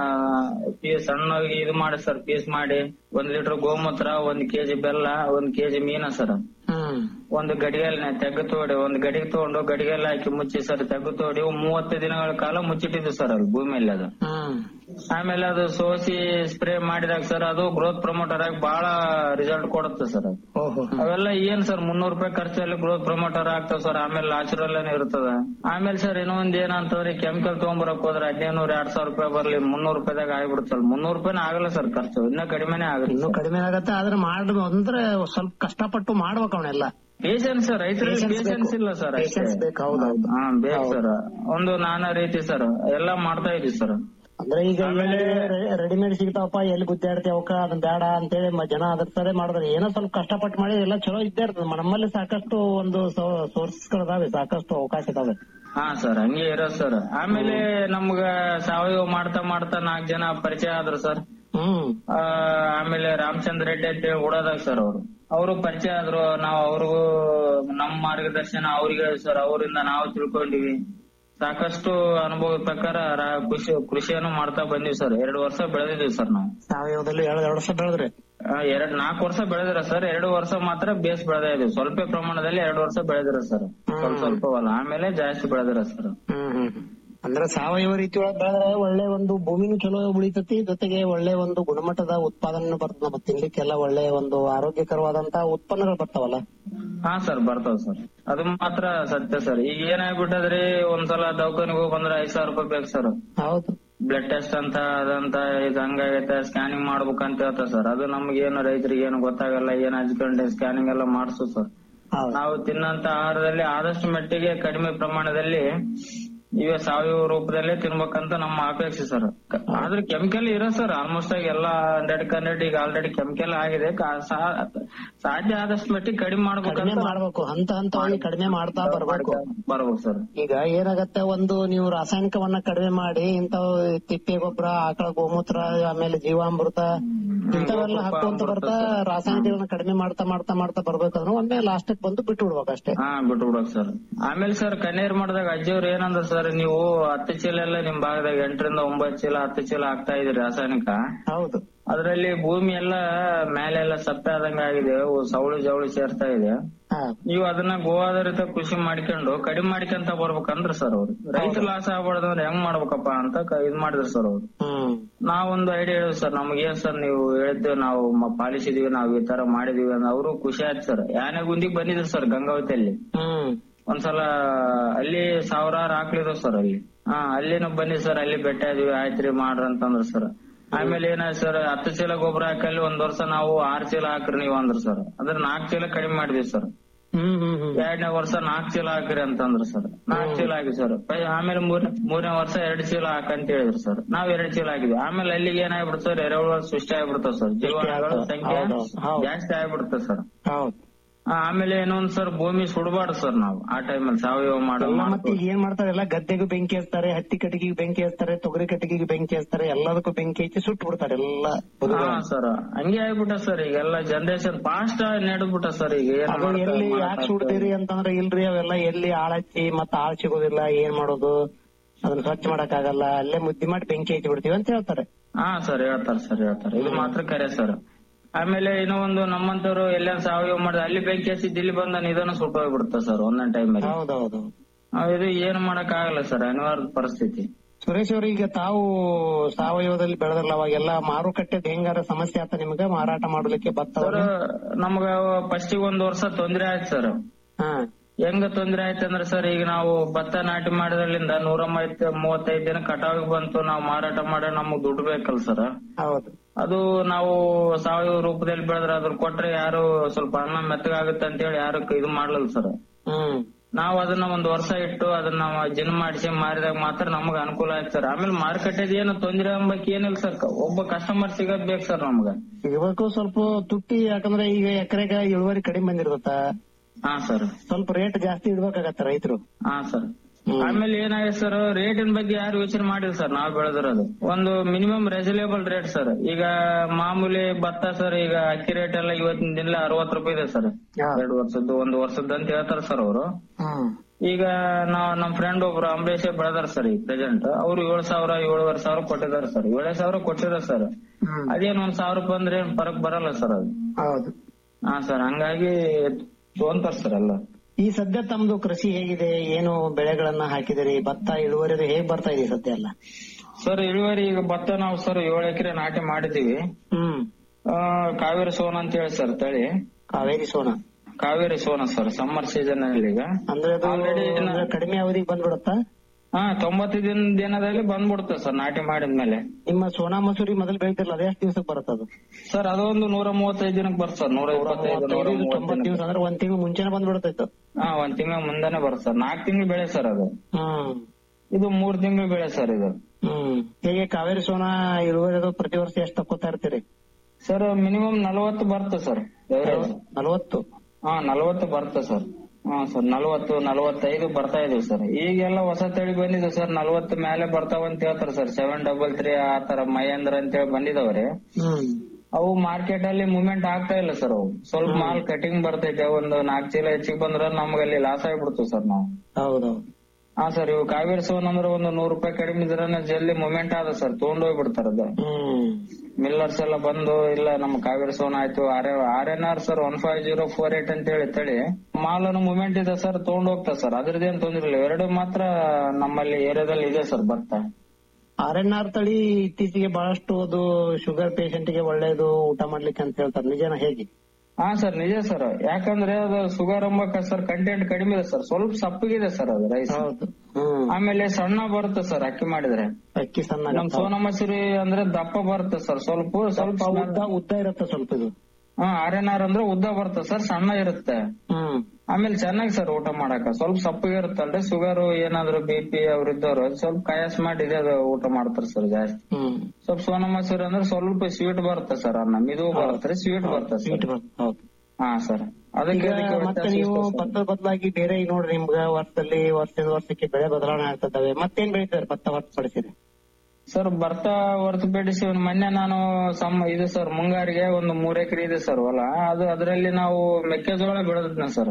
ಪೀಸ್ ಸಣ್ಣಗೆ ಇದು ಮಾಡಿ ಸರ್ ಪೀಸ್ ಮಾಡಿ ಒಂದ್ ಲೀಟರ್ ಗೋಮೂತ್ರ ಒಂದ್ ಕೆಜಿ ಬೆಲ್ಲ ಒಂದ್ ಕೆಜಿ ಮೀನ ಸರ್ ಹ್ಮ್ ಒಂದು ಗಡಿಗೆಲ್ನ ತೆಗ್ಗು ತೋಡಿ ಒಂದ್ ಗಡಿಗೆ ತಗೊಂಡು ಗಡಿಗೆಲ್ಲ ಹಾಕಿ ಮುಚ್ಚಿ ಸರ್ ತೆಗ್ಗು ತೋಡಿ ಮೂವತ್ತು ದಿನಗಳ ಕಾಲ ಮುಚ್ಚಿಟ್ಟಿದ್ದು ಸರ್ ಅಲ್ಲಿ ಭೂಮಿಯಲ್ಲಿ ಅದು ಹ್ಮ್ ಆಮೇಲೆ ಅದು ಸೋಸಿ ಸ್ಪ್ರೇ ಮಾಡಿದಾಗ ಸರ್ ಅದು ಗ್ರೋತ್ ಪ್ರಮೋಟರ್ ಆಗಿ ಬಹಳ ರಿಸಲ್ಟ್ ಕೊಡುತ್ತೆ ಸರ್ ಅದು ಓಹೋ ಹ್ಮ್. ಅವೆಲ್ಲ ಏನ್ ಸರ್ ಮುನ್ನೂರು ರೂಪಾಯಿ ಖರ್ಚಲ್ಲಿ ಗ್ರೋತ್ ಪ್ರಮೋಟರ್ ಆಗ್ತಾವ ಸರ್ ಆಮೇಲೆ ನ್ಯಾಚುರಲ್ ಇರ್ತದ ಆಮೇಲೆ ಸರ್ ಇನ್ನೂ ಒಂದ್ ಏನಂತಂದ್ರೆ ಕೆಮಿಕಲ್ ತಗೊಂಬರಕ್ ಹೋದ್ರೆ ಹದಿನೈದು ನೂರ ಎರಡ್ ಸಾವಿರ ರೂಪಾಯಿ ಬರ್ಲಿ ಮುನ್ನೂರು ರೂಪಾಯಿದಾಗ ಆಗ್ಬಿಡುತ್ತಲ್ಲ ಮುನ್ನೂರು ರೂಪಾಯಿನ ಆಗಲ್ಲ ಸರ್ ಖರ್ಚು ಇನ್ನ ಕಡಿಮೆನೆ ಆಗುತ್ತೆ ಇನ್ನೂ ಕಡಿಮೆ ಆಗತ್ತೆ ಆದ್ರೆ ಮಾಡ್ ಅಂದ್ರೆ ಸ್ವಲ್ಪ ಕಷ್ಟಪಟ್ಟು ಮಾಡ್ಬೇಕು ಅವನ್ನೆಲ್ಲ ಪೇಷನ್ಸ್ ರೈತರಿಗೆ Patience ಪೇಷನ್ಸ್ ಬೇಕು. ಇಲ್ಲ ಸರ್ ಅಷ್ಟೇ Patience ಬೇಕು, ಹೌದು, ಹೌದು. ಹಾ ಬೇಕು ಸರ್ ಒಂದು ನಾನಾ ರೀತಿ ಸರ್ ಎಲ್ಲಾ ಮಾಡ್ತಾ ಇದೀವಿ ಸರ್ ಅಂದ್ರೆ ಈಗ ರೆಡಿಮೇಡ್ ಸಿಗ್ತಾವಪ್ಪ ಎಲ್ಲಿ ಗುದ್ದಾಡ್ತಿ ಅವಕ್ಕ ಅದನ್ನ ಬೇಡ ಅಂತೇಳಿ ಮ- ಜನ ಅದ್ರ ಸರಿ ಮಾಡಿದ್ರೆ ಏನೋ ಸ್ವಲ್ಪ ಕಷ್ಟಪಟ್ಟು ಮಾಡಿ ಎಲ್ಲ ಚಲೋ ಇದ್ದೇ ಇರ್ತದೆ ನಮ್ಮಲ್ಲಿ ಸಾಕಷ್ಟು ಒಂದು ಸೋರ್ಸಸ್ ಗಳಿದಾವೆ ಸಾಕಷ್ಟು ಅವಕಾಶ ಇದಾವೆ ಹಾ ಸರ್ ಹಂಗೆ ಇರೋದ್ ಸರ್ ಆಮೇಲೆ ನಮ್ಗ ಸಾವಯವ ಮಾಡ್ತಾ ಮಾಡ್ತಾ ನಾಲ್ಕು ಜನ ಪರಿಚಯ ಆದ್ರು ಸರ್ ಹ್ಮ್ ಆ, ಆಮೇಲೆ ರಾಮಚಂದ್ರ ರೆಡ್ಡಿ ಅಂತ ಹೇಳಿ ಉಡೋದಾಗ ಸರ್ ಅವರು ಅವರು ಪರಿಚಯ ಆದ್ರು ನಾವು ಅವ್ರಿಗೂ ನಮ್ಮ ಮಾರ್ಗದರ್ಶನ ಅವ್ರಿಗೆ ಸರ್ ಅವರಿಂದ ನಾವು ತಿಳ್ಕೊಂಡಿವಿ ಸಾಕಷ್ಟು ಅನುಭವದ ಪ್ರಕಾರ ರಾ- ಕೃಷಿ ಕೃಷಿಯನ್ನು ಮಾಡ್ತಾ ಬಂದಿವಿ ಸರ್ ಎರಡು ವರ್ಷ ಬೆಳೆದಿದ್ದೀವಿ ಸರ್ ನಾವು ಸಾವಯವದಲ್ಲಿ ಎರಡು ಎರಡು ವರ್ಷ ಬೆಳೆದ್ರಿ ಆ, ಎರಡ್ ನಾಲ್ಕು ವರ್ಷ ಬೆಳೆದಿರ ಸರ್ ಎರಡು ವರ್ಷ ಮಾತ್ರ ಬೇಸ್ ಬೆಳೆದ ಇದೀವಿ ಸ್ವಲ್ಪ ಪ್ರಮಾಣದಲ್ಲಿ ಎರಡು ವರ್ಷ ಬೆಳೆದಿರ ಸರ್ ಸ್ವಲ್ಪ ಸ್ವಲ್ಪ ಹೊಲ ಆಮೇಲೆ ಜಾಸ್ತಿ ಬೆಳೆದಿರ ಸರ್ ಹ್ಮ್ ಹ್ಮ್ ಅಂದ್ರೆ ಸಾವಯವ ರೀತಿ ಒಳಗ್ ಬೆಳೆದ್ರೆ ಒಳ್ಳೆ ಒಂದು ಭೂಮಿನೂ ಚಲೋ ಉಳಿತತಿ ಜೊತೆಗೆ ಒಳ್ಳೆ ಒಂದು ಗುಣಮಟ್ಟದ ಉತ್ಪಾದನೆ ಬರ್ತದೆ ನಮ್ಮ ತಿನ್ಲಿಕ್ಕೆಲ್ಲ ಒಳ್ಳೆ ಒಂದು ಆರೋಗ್ಯಕರವಾದಂತ ಉತ್ಪನ್ನಗಳು ಬರ್ತಾವಲ್ಲ ಹಾ ಸರ್ ಬರ್ತಾವ್ ಸರ್ ಅದು ಮಾತ್ರ ಸತ್ಯ ಸರ್ ಈಗ ಏನಾಗ್ಬಿಟ್ಟದ್ರಿ ಒಂದ್ಸಲ ದವಾಖಾನಿಗೆ ಹೋಗಿ ಬಂದ್ರೆ ಐದ್ ಸಾವಿರ ರೂಪಾಯಿ ಬೇಕು ಸರ್ ಹೌದು ಬ್ಲಡ್ ಟೆಸ್ಟ್ ಅಂತ ಅದಂತ ಇದು ಹಂಗಾಗೈತೆ ಸ್ಕ್ಯಾನಿಂಗ್ ಮಾಡ್ಬೇಕಂತ ಹೇಳ್ತಾರೆ ಸರ್ ಅದು ನಮ್ಗೆ ಏನು ರೈತರಿಗೆ ಏನು ಗೊತ್ತಾಗಲ್ಲ ಏನ್ ಹಚ್ಕೊಂಡೆ ಸ್ಕ್ಯಾನಿಂಗ್ ಎಲ್ಲ ಮಾಡ್ಸು ಸರ್ ಹೌದು ನಾವು ತಿನ್ನಂತ ಆಹಾರದಲ್ಲಿ ಆದಷ್ಟು ಮಟ್ಟಿಗೆ ಕಡಿಮೆ ಪ್ರಮಾಣದಲ್ಲಿ ಇವೆ ಸಾವಯವ ರೂಪದಲ್ಲೇ ತಿನ್ಬೇಕಂತ ನಮ್ಮ ಅಪೇಕ್ಷೆ ಸರ್ ಆದ್ರೆ ಕೆಮಿಕಲ್ ಇರೋ ಸರ್ ಆಲ್ಮೋಸ್ಟ್ ಆಗಿ ಎಲ್ಲ ಹಂಡ್ರೆಡ್ ಹಂಡ್ರೆಡ್ ಈಗ ಆಲ್ರೆಡಿ ಕೆಮಿಕಲ್ ಆಗಿದೆ ಕಾ- ಸಾ- ಸಾಧ್ಯ ಆದಷ್ಟು ಮಟ್ಟಿಗೆ ಕಡಿಮೆ ಕಡಿಮೆ ಮಾಡ್ಬೇಕಂತ ಮಾಡ್ಬೇಕು ಹಂತ ಹಂತವಾಗಿ ಕಡಿಮೆ ಮಾಡ್ತಾ ಬರ್ಬೇಕು ಬರ್ಬೇಕು ಸರ್ ಈಗ ಏನಾಗತ್ತೆ ಒಂದು ನೀವು ರಾಸಾಯನಿಕವನ್ನ ಕಡಿಮೆ ಮಾಡಿ ಇಂಥವು ತಿಪ್ಪೆ ಗೊಬ್ಬರ ಆಕಳ ಗೋಮೂತ್ರ ಆಮೇಲೆ ಜೀವಾಮೃತ ಇಂಥವೆಲ್ಲ ಹಾಕುವಂತ ಬರ್ತಾ ರಾಸಾಯನಿಕಗಳನ್ನ ಕಡಿಮೆ ಮಾಡ್ತಾ ಮಾಡ್ತಾ ಮಾಡ್ತಾ ಬರ್ಬೇಕಂದ್ರೆ ಒಮ್ಮೆ ಲಾಸ್ಟಕ್ ಬಂದು ಬಿಟ್ಟು ಬಿಡ್ಬೇಕು ಅಷ್ಟೇ ಹಾ ಬಿಟ್ಟು ಬಿಡಕ್ ಸರ್ ಆಮೇಲೆ ಸರ್ ಕಣ್ಣೀರ್ ಮಾಡಿದಾಗ ಅಜ್ಜಿಯವ್ರು ಏನಂದ್ರ ಸರ್ ನೀವು ಹತ್ತು ಚೀಲ ಎಲ್ಲ ನಿಮ್ ಭಾಗದಾಗ ಎಂಟರಿಂದ ಒಂಬತ್ತು ಚೀಲ ಹತ್ತು ಚೀಲ ಹಾಕ್ತಾ ಇದ್ರಿ ರಾಸಾಯನಿಕ ಹೌದು ಅದರಲ್ಲಿ ಭೂಮಿ ಎಲ್ಲ ಮೇಲೆ ಎಲ್ಲ ಸಪ್ಪೆ ಆದಂಗ ಆಗಿದೆ ಅವು ಸವಳು ಜವಳು ಸೇರ್ತಾ ಇದೆ ಹಾ ನೀವು ಅದನ್ನ ಗೋವಾಧಾರಿತ ಕೃಷಿ ಮಾಡ್ಕೊಂಡು ಕಡಿಮೆ ಮಾಡ್ಕೊಂತ ಬರ್ಬೇಕಂದ್ರ ಸರ್ ಅವ್ರು ರೈತ ಲಾಸ್ ಆಗ್ಬಾರ್ದು ಅಂದ್ರೆ ಹೆಂಗ್ ಮಾಡ್ಬೇಕಪ್ಪ ಅಂತ ಕ- ಇದ್ ಮಾಡಿದ್ರು ಸರ್ ಅವ್ರು ಹ್ಮ್ ನಾವೊಂದು ಐಡಿಯಾ ಹೇಳಿದ್ವಿ ಸರ್ ನಮ್ಗೆ ಏನ್ ಸರ್ ನೀವು ಹೇಳಿದ್ದು ನಾವು ಮ- ಪಾಲಿಸಿದೀವಿ ನಾವು ಈ ತರ ಮಾಡಿದೀವಿ ಅಂತ ಅವರು ಖುಷಿ ಆಯ್ತು ಸರ್ ಯಾನೆ ಗುಂದಿಗೆ ಬಂದಿದ್ರು ಸರ್ ಗಂಗಾವತಿಯಲ್ಲಿ ಹ್ಮ್ ಒಂದ್ಸಲ ಅಲ್ಲಿ ಸಾವಿರಾರು ಹಾಕ್ಲಿದ್ರು ಸರ್ ಅಲ್ಲಿ ಹಾ ಅಲ್ಲಿನೂ ಬನ್ನಿ ಸರ್ ಅಲ್ಲಿ ಬೆಟ್ಟ ಇದೀವಿ ಆಯ್ತ್ರಿ ಮಾಡ್ರಿ ಅಂತಂದ್ರು ಸರ್ ಆಮೇಲೆ ಏನಾಯ್ತು ಸರ್ ಹತ್ತು ಚೀಲ ಗೊಬ್ಬರ ಹಾಕಲ್ಲಿ ಒಂದ್ ವರ್ಷ ನಾವು ಆರ್ ಚೀಲ ಹಾಕ್ರಿ ನೀವು ಅಂದ್ರು ಸರ್ ಅಂದ್ರೆ ನಾಲ್ಕು ಚೀಲ ಕಡಿಮೆ ಮಾಡಿದ್ವಿ ಸರ್ ಹ್ಮ್ ಹ್ಮ್ ಹ್ಮ್ ಎರಡನೇ ವರ್ಷ ನಾಲ್ಕು ಚೀಲ ಹಾಕ್ರಿ ಅಂತಂದ್ರು ಸರ್ ನಾಲ್ಕು ಚೀಲ ಹಾಕಿ ಸರ್ ಆಮೇಲೆ ಮೂರನೇ ಮೂರನೇ ವರ್ಷ ಎರಡ್ ಚೀಲ ಹಾಕಂತ ಹೇಳಿದ್ರು ಸರ್ ನಾವ್ ಎರಡ್ ಚೀಲ ಹಾಕಿದ್ವಿ ಆಮೇಲೆ ಅಲ್ಲಿಗೆ ಏನಾಗ್ಬಿಡ್ತು ಸರ್ ಎರೆಹುಳ ಸೃಷ್ಟಿ ಆಗ್ಬಿಡ್ತಾವ ಸರ್ ಜೀವನಗಳ ಸಂಖ್ಯೆ ಹೌದು, ಹೌದು. ಜಾಸ್ತಿ ಆಗ್ಬಿಡುತ್ತೆ ಸರ್ ಹೌದು ಆ, ಆಮೇಲೆ ಏನೊಂದ್ ಸರ್ ಭೂಮಿ ಸುಡಬಾರ್ದು ಸರ್ ನಾವು ಆ ಟೈಮಲ್ಲಿ ಸಾವಯವ ಮಾಡೋ ಎಲ್ಲ ಮತ್ತೆ ಈಗ ಏನ್ ಮಾಡ್ತಾರೆ ಎಲ್ಲ ಗದ್ದೆಗೂ ಬೆಂಕಿ ಹಚ್ತಾರೆ ಹತ್ತಿ ಕಟ್ಟಿಗೆಗೆ ಬೆಂಕಿ ಹಚ್ತಾರೆ ತೊಗರಿ ಕಟ್ಟಿಗೆಗೆ ಬೆಂಕಿ ಹಚ್ತಾರೆ ಎಲ್ಲದಕ್ಕೂ ಬೆಂಕಿ ಹಚ್ಚಿ ಸುಟ್ಟು ಬಿಡ್ತಾರೆ ಎಲ್ಲ ಹಾ ಬದುಕುಗಳನ್ನ. ಸರ್ ಹಂಗೆ ಆಗ್ಬಿಟ್ಟ ಸರ್ ಈಗ ಎಲ್ಲ ಜನರೇಷನ್ ಫಾಸ್ಟ್ ನಡೆದ್ಬಿಟ್ಟ ಸರ್ ಈಗ ಏನ್ ಅದು ಎಲ್ಲಿ ಯಾಕೆ ಮಾಡ್ತಾರೆ ಸುಡ್ತೀರಿ ಅಂತಂದ್ರೆ ಇಲ್ರಿ ಅವೆಲ್ಲ ಎಲ್ಲಿ ಆಳ್ ಹಚ್ಚಿ ಮತ್ತ ಆಳ್ ಸಿಗೋದಿಲ್ಲ ಏನ್ ಮಾಡೋದು ಅದನ್ನ ಸ್ವಚ್ಛ ಮಾಡಕ್ ಆಗಲ್ಲ ಅಲ್ಲೇ ಮುದ್ದಿ ಮಾಡಿ ಬೆಂಕಿ ಹಚ್ಚಿ ಬಿಡ್ತೀವಿ ಅಂತ ಹೇಳ್ತಾರೆ ಹಾ ಸರ್ ಹೇಳ್ತಾರೆ ಸರ್ ಹೇಳ್ತಾರೆ ಇದು ಮಾತ್ರ ಕರೆ ಸರ್ ಆಮೇಲೆ ಇನ್ನೂ ಒಂದು ನಮ್ಮಂತವ್ರು ಎಲ್ಲ ಸಾವಯವ ಮಾಡಿದ ಅಲ್ಲಿ ಬೆಂಕಿ ಹಚ್ಚಿದ್ದು ಇಲ್ಲಿ ಬಂದ ನಿಧಾನ ಸುಟ್ಟೋಗ್ಬಿಡುತ್ತೆ ಸರ್ ಒಂದೊಂದ್ ಟೈಮ್ ಅಲ್ಲಿ ಹೌದೌದು ಆ, ಇದು ಏನ್ ಮಾಡಕ್ ಆಗಲ್ಲ ಸರ್ ಅನಿವಾರ್ಯ ಪರಿಸ್ಥಿತಿ ಸುರೇಶ್ ಅವ್ರ ಈಗ ತಾವು ಸಾವಯವದಲ್ಲಿ ಬೆಳೆದ್ರಲ್ಲ ಅವಾಗೆಲ್ಲ ಮಾರುಕಟ್ಟೆದ್ ಹೆಂಗಾರ ಸಮಸ್ಯೆ ಆತ ನಿಮ್ಗ ಮಾರಾಟ ಮಾಡ್ಲಿಕ್ಕೆ ಭತ್ತ ಸರ್ ನಮ್ಗ ಫಸ್ಟ್ ಒಂದ್ ವರ್ಷ ತೊಂದ್ರೆ ಆಯ್ತು ಸರ್ ಹಾ ಹೆಂಗ ತೊಂದ್ರೆ ಆಯ್ತು ಅಂದ್ರೆ ಸರ್ ಈಗ ನಾವು ಭತ್ತ ನಾಟಿ ಮಾಡಿದ್ರಲ್ಲಿಂದ ನೂರ ಮೂವತ್ತ- ಮೂವತ್ತೈದು ದಿನ ಕಟಾವಿಗೆ ಬಂತು ನಾವು ಮಾರಾಟ ಮಾಡೋ ನಮಗ್ ದುಡ್ಡು ಬೇಕಲ್ಲ ಸರ್ ಹೌದು ಅದು ನಾವು ಸಾವಯವ ರೂಪದಲ್ಲಿ ಬೆಳೆದ್ರೆ ಅದ್ರ ಕೊಟ್ರೆ ಯಾರು ಸ್ವಲ್ಪ ಅನ್ನ ಮೆತ್ತಗಾಗುತ್ತೆ ಅಂತ ಹೇಳಿ ಯಾರು ಇದು ಮಾಡ್ಲಿಲ್ಲ ಸರ್ ಹ್ಮ್ ನಾವು ಅದನ್ನ ಒಂದ್ ವರ್ಷ ಇಟ್ಟು ಅದನ್ನ ಜಿನ್ ಮಾಡಿಸಿ ಮಾರಿದಾಗ ಮಾತ್ರ ನಮಗ ಅನುಕೂಲ ಆಯ್ತು ಸರ್ ಆಮೇಲೆ ಮಾರುಕಟ್ಟೆದ ಏನು ತೊಂದ್ರೆ ಅಂಬಕ್ ಏನಿಲ್ಲ ಸರ್ ಒಬ್ಬ ಕಸ್ಟಮರ್ ಸಿಗೋದ್ ಬೇಕು ಸರ್ ನಮ್ಗ ಇವಕ್ಕೂ ಸ್ವಲ್ಪ ತುಟ್ಟಿ ಯಾಕಂದ್ರೆ ಈಗ ಎಕರೆಗ ಇಳುವರಿ ಕಡಿಮೆ ಬಂದಿರ್ತತ ಹಾ ಸರ್ ಸ್ವಲ್ಪ ರೇಟ್ ಜಾಸ್ತಿ ಇಡ್ಬೇಕಾಗತ್ತ ರೈತರು ಹಾ ಸರ್ ಆಮೇಲೆ ಏನಾಗಿದೆ ಸರ್ ರೇಟಿನ ಬಗ್ಗೆ ಯಾರು ಯೋಚನೆ ಮಾಡಿಲ್ಲ ಸರ್ ನಾವ್ ಬೆಳೆದಿರೋದು ಒಂದು ಮಿನಿಮಮ್ ರೆಸಲೇಬಲ್ ರೇಟ್ ಸರ್ ಈಗ ಮಾಮೂಲಿ ಭತ್ತ ಸರ್ ಈಗ ಅಕ್ಕಿ ರೇಟ್ ಎಲ್ಲ ಇವತ್ತಿನ ದಿನ ಅರವತ್ತು ರೂಪಾಯಿ ಇದೆ ಸರ್ ಹಾ. ಎರಡು ವರ್ಷದ್ದು ಒಂದು ವರ್ಷದ್ದು ಅಂತ ಹೇಳ್ತಾರೆ ಸರ್ ಅವರು ಹ್ಮ್ ಈಗ ನಾವ್ ನಮ್ ಫ್ರೆಂಡ್ ಒಬ್ರು ಅಂಬರೀಷ್ ಬೆಳೆದಾರ ಸರ್ ಈಗ ಪ್ರೆಸೆಂಟ್ ಅವ್ರು ಏಳ್ ಸಾವಿರ ಏಳುವರೆ ಸಾವಿರ ಕೊಟ್ಟಿದ್ದಾರೆ ಸರ್ ಏಳೇ ಸಾವಿರ ಕೊಟ್ಟಿದ್ದಾರೆ ಸರ್ ಹ್ಮ್ ಅದೇನ್ ಒಂದ್ ಸಾವಿರ ರೂಪಾಯಿ ಅಂದ್ರೆ ಏನ್ ಫರಕ್ ಬರಲ್ಲ ಸರ್ ಅದು ಹೌದು ಹಾ ಸರ್ ಹಂಗಾಗಿ ತೊಗೊಂತಾರ ಸರ್ ಎಲ್ಲ ಈ ಸದ್ಯ ತಮ್ದು ಕೃಷಿ ಹೇಗಿದೆ ಏನು ಬೆಳೆಗಳನ್ನ ಹಾಕಿದಿರಿ ಭತ್ತ ಇಳುವರಿ ಅದು ಹೇಗ್ ಬರ್ತಾ ಇದೆ ಸದ್ಯ ಎಲ್ಲ ಸರ್ ಇಳುವರಿ ಈಗ ಭತ್ತ ನಾವು ಸರ್ ಏಳು ಎಕರೆ ನಾಟಿ ಮಾಡಿದೀವಿ ಹ್ಮ್ ಆ, ಕಾವೇರಿ ಸೋನ ಅಂತ ಹೇಳಿ ಸರ್ ತಳಿ Kaveri Sona Kaveri Sona sir summer season ಅಲ್ಲಿ ಈಗ ಅಂದ್ರೆ ಅದು Already ಇನ್ನ- ಅಂದ್ರೆ ಕಡಿಮೆ ಅವಧಿಗೆ ಬಂದ್ಬಿಡುತ್ತಾ ಹಾ ತೊಂಬತ್ತು ದಿನ ದಿನದಲ್ಲಿ ಬಂದ್ಬಿಡುತ್ತೆ ಸರ್ ನಾಟಿ ಮಾಡಿದ್ಮೇಲೆ ನಿಮ್ಮ ಸೋನಾ ಮಸೂರಿ ಮೊದಲು ಬೆಳಿತಿರಲ್ಲ ಅದು ಎಷ್ಟು ದಿವಸಕ್ಕೆ ಬರುತ್ತೆ ಅದು ಸರ್ ಅದೊಂದು ನೂರ ಮೂವತ್ತೈದು ದಿನಕ್ಕೆ ಬರುತ್ತೆ ಸರ್ ನೂರ ಇಪ್ಪತ್ತೈದು ನೂರ ಮೂವತ್ತೈದು, ಮೂವತ್ತು ತೊಂಬತ್ತು ದಿವಸ ಅಂದ್ರೆ ಒಂದ್ ತಿಂಗಳು ಮುಂಚೆನೆ ಬಂದ್ಬಿಡುತ್ತಿತ್ತು ಹಾ ಒಂದ್ ತಿಂಗಳ ಮುಂದಾನೆ ಬರುತ್ತೆ ಸರ್ ನಾಲ್ಕು ತಿಂಗಳು ಬೆಳೆ ಸರ್ ಅದು ಹ್ಮ್ ಇದು ಮೂರ್ ತಿಂಗಳು ಬೆಳೆ ಸರ್ ಇದು ಹ್ಮ್ ಹೇಗೆ ಕಾವೇರಿ ಸೋನಾ ಇಳುವರಿ ಅದು ಪ್ರತಿ ವರ್ಷ ಎಷ್ಟು ತಕ್ಕೋತಾ ಇರ್ತೀರಿ ಸರ್ ಮಿನಿಮಮ್ ನಲವತ್ತು ಬರುತ್ತೆ ಸರ್ ನಲವತ್ತು ಹಾ ನಲವತ್ತು ಬರುತ್ತೆ ಸರ್ ಹಾ ಸರ್ ನಲವತ್ತು ನಲವತ್ತೈದು ಬರ್ತಾ ಇದೀವಿ ಸರ್ ಈಗೆಲ್ಲ ಹೊಸ ತಳಿ ಬಂದಿದೆ ಸರ್ ನಲವತ್ತು ಮೇಲೆ ಬರ್ತಾವ ಅಂತ ಹೇಳ್ತಾರೆ ಸರ್ ಸೆವೆನ್ ಡಬಲ್ ತ್ರೀ ಆ ತರ ಮಹೇಂದ್ರ ಅಂತ ಹೇಳಿ ಬಂದಿದವ್ರೆ ಹ್ಮ್ ಅವು ಮಾರ್ಕೆಟ್ ಅಲ್ಲಿ ಮೂವ್ಮೆಂಟ್ ಆಗ್ತಾ ಇಲ್ಲ ಸರ್ ಅವು ಸ್ವಲ್ಪ ಮಾಲ್ ಕಟಿಂಗ್ ಬರ್ತೈತೆ ಒಂದು ನಾಲ್ಕು ಚೀಲ ಹೆಚ್ಚಿಗೆ ಬಂದ್ರ ನಮ್ಗಲ್ಲಿ ಲಾಸ್ ಆಗ್ಬಿಡ್ತು ಸರ್ ನಾವು ಹೌದೌದು ಹಾ ಸರ್ ಇವು ಕಾವೇರಿ ಸೋನ್ ಅಂದ್ರೆ ಒಂದು ನೂರು ರೂಪಾಯಿ ಕಡಿಮೆ ಇದ್ರೆ ಜಲ್ದಿ ಮೂವ್ಮೆಂಟ್ ಆದ ಸರ್ ತಗೊಂಡೋಗ್ಬಿಡ್ತಾರ ಅದು ಹ್ಮ್ ಮಿಲ್ಲರ್ಸ್ ಎಲ್ಲ ಬಂದು ಇಲ್ಲ ನಮ್ಮ ಕಾವೇರಿ ಸೋನ್ ಆಯ್ತು R R N R sir one five zero four eight ಅಂತ ಹೇಳಿ ತಳಿ ಮಾಲನ್ನು ಮೂವ್ಮೆಂಟ್ ಇದೆ ಸರ್ ತಗೊಂಡ್ ಹೋಗ್ತಾ ಸರ್ ಅದ್ರದ್ದೇನ್ ತೊಂದ್ರೆ ಇಲ್ಲ ಎರಡು ಮಾತ್ರ ನಮ್ಮಲ್ಲಿ ಏರಿಯಾದಲ್ಲಿ ಇದೆ ಸರ್ ಭತ್ತ ಆರ್ ಎನ್ ಆರ್ ತಳಿ ಇತ್ತೀಚೆಗೆ ಬಹಳಷ್ಟು ಅದು ಶುಗರ್ ಪೇಷಂಟ್ ಗೆ ಒಳ್ಳೇದು ಊಟ ಮಾಡ್ಲಿಕ್ಕೆ ಅಂತ ಹೇಳ್ತಾರೆ ನಿಜನ ಹೇಗೆ ಹಾ ಸರ್ ನಿಜ ಸರ್ ಯಾಕಂದ್ರೆ ಅದು ಶುಗರ್ ಎಂಬ ಸರ್ ಕಂಟೆಂಟ್ ಕಡಿಮೆ ಇದೆ ಸರ್ ಸ್ವಲ್ಪ ಸಪ್ಪಗಿದೆ ಸರ್ ಅದು ರೈಸ್ ಹೌದು ಹ್ಮ್ ಆಮೇಲೆ ಸಣ್ಣ ಬರುತ್ತೆ ಸರ್ ಅಕ್ಕಿ ಮಾಡಿದ್ರೆ ಅಕ್ಕಿ ಸಣ್ಣ ನಮ್ ಸೋನಾ ಮಸೂರಿ ಅಂದ್ರೆ ದಪ್ಪ ಬರುತ್ತೆ ಸರ್ ಸ್ವಲ್ಪ ಸ್ವಲ್ಪ ಸ್ವಲ್ಪ ಉದ್ದ ಉದ್ದ ಇರುತ್ತೆ ಸ್ವಲ್ಪ ಇದು ಹಾ ಆರ್ ಎನ್ ಆರ್ ಅಂದ್ರೆ ಉದ್ದ ಬರುತ್ತೆ ಸರ್ ಸಣ್ಣ ಇರುತ್ತೆ ಹ್ಮ್ ಆಮೇಲೆ ಚೆನ್ನಾಗಿ ಸರ್ ಊಟ ಮಾಡಕ ಸ್ವಲ್ಪ ಸಪ್ಪಗೆ ಇರುತ್ತಲ್ರಿ ಶುಗರ್ ಏನಾದ್ರು ಬಿ ಪಿ ಅವ್ರಿದ್ದವ್ರು ಸ್ವಲ್ಪ ಕಯಾಸ್ ಮಾಡಿ ಇದೇ ಊಟ ಮಾಡ್ತಾರೆ ಸರ್ ಜಾಸ್ತಿ ಹ್ಮ್ ಸ್ವಲ್ಪ ಸೋನಾ ಮಸೂರಿ ಅಂದ್ರೆ ಸ್ವಲ್ಪ ಸ್ವೀಟ್ ಬರುತ್ತೆ ಸರ್ ಅನ್ನ ಮಿದು ಬರುತ್ತೆ ಸ್ವೀಟ್ ಬರುತ್ತೆ ಸ್ವೀಟ್ ಸರ್ ಬರುತ್ತೆ ಹೌದು ಹಾ ಸರ್ ಅದಕ್ಕೆ ಈಗ ಅದಕ್ಕೆ ಮತ್ತೆ ವ್ಯತ್ಯಾಸ ನೀವು ಇಷ್ಟೇ ಸರ್. ಭತ್ತದ ಬದಲಾಗಿ ಬೇರೆ ಈಗ ನೋಡ್ರಿ ನಿಮ್ಗ ವರ್ಷದಲ್ಲಿ ವರ್ಷದಿಂದ ವರ್ಷಕ್ಕೆ ಬೆಳೆ ಬದಲಾವಣೆ ಆಗ್ತದವೆ ಮತ್ತೇನ್ ಬೆಳಿತಾರೆ ಭತ್ತ ಹೊರತುಪಡಿಸಿದೆ ಸರ್ ಬರ್ತಾ ಹೊರತುಪಡಿಸಿ ಮೊನ್ನೆ ನಾನು ಸಮ್ ಇದು ಸರ್ ಮುಂಗಾರಿಗೆ ಒಂದು ಮೂರ್ ಎಕರೆ ಇದೆ ಸರ್ ಹೊಲ ಅದು ಅದರಲ್ಲಿ ನಾವು ಮೆಕ್ಕೆಜೋಳ ಬೆಳೆದಿದ್ನ ಸರ್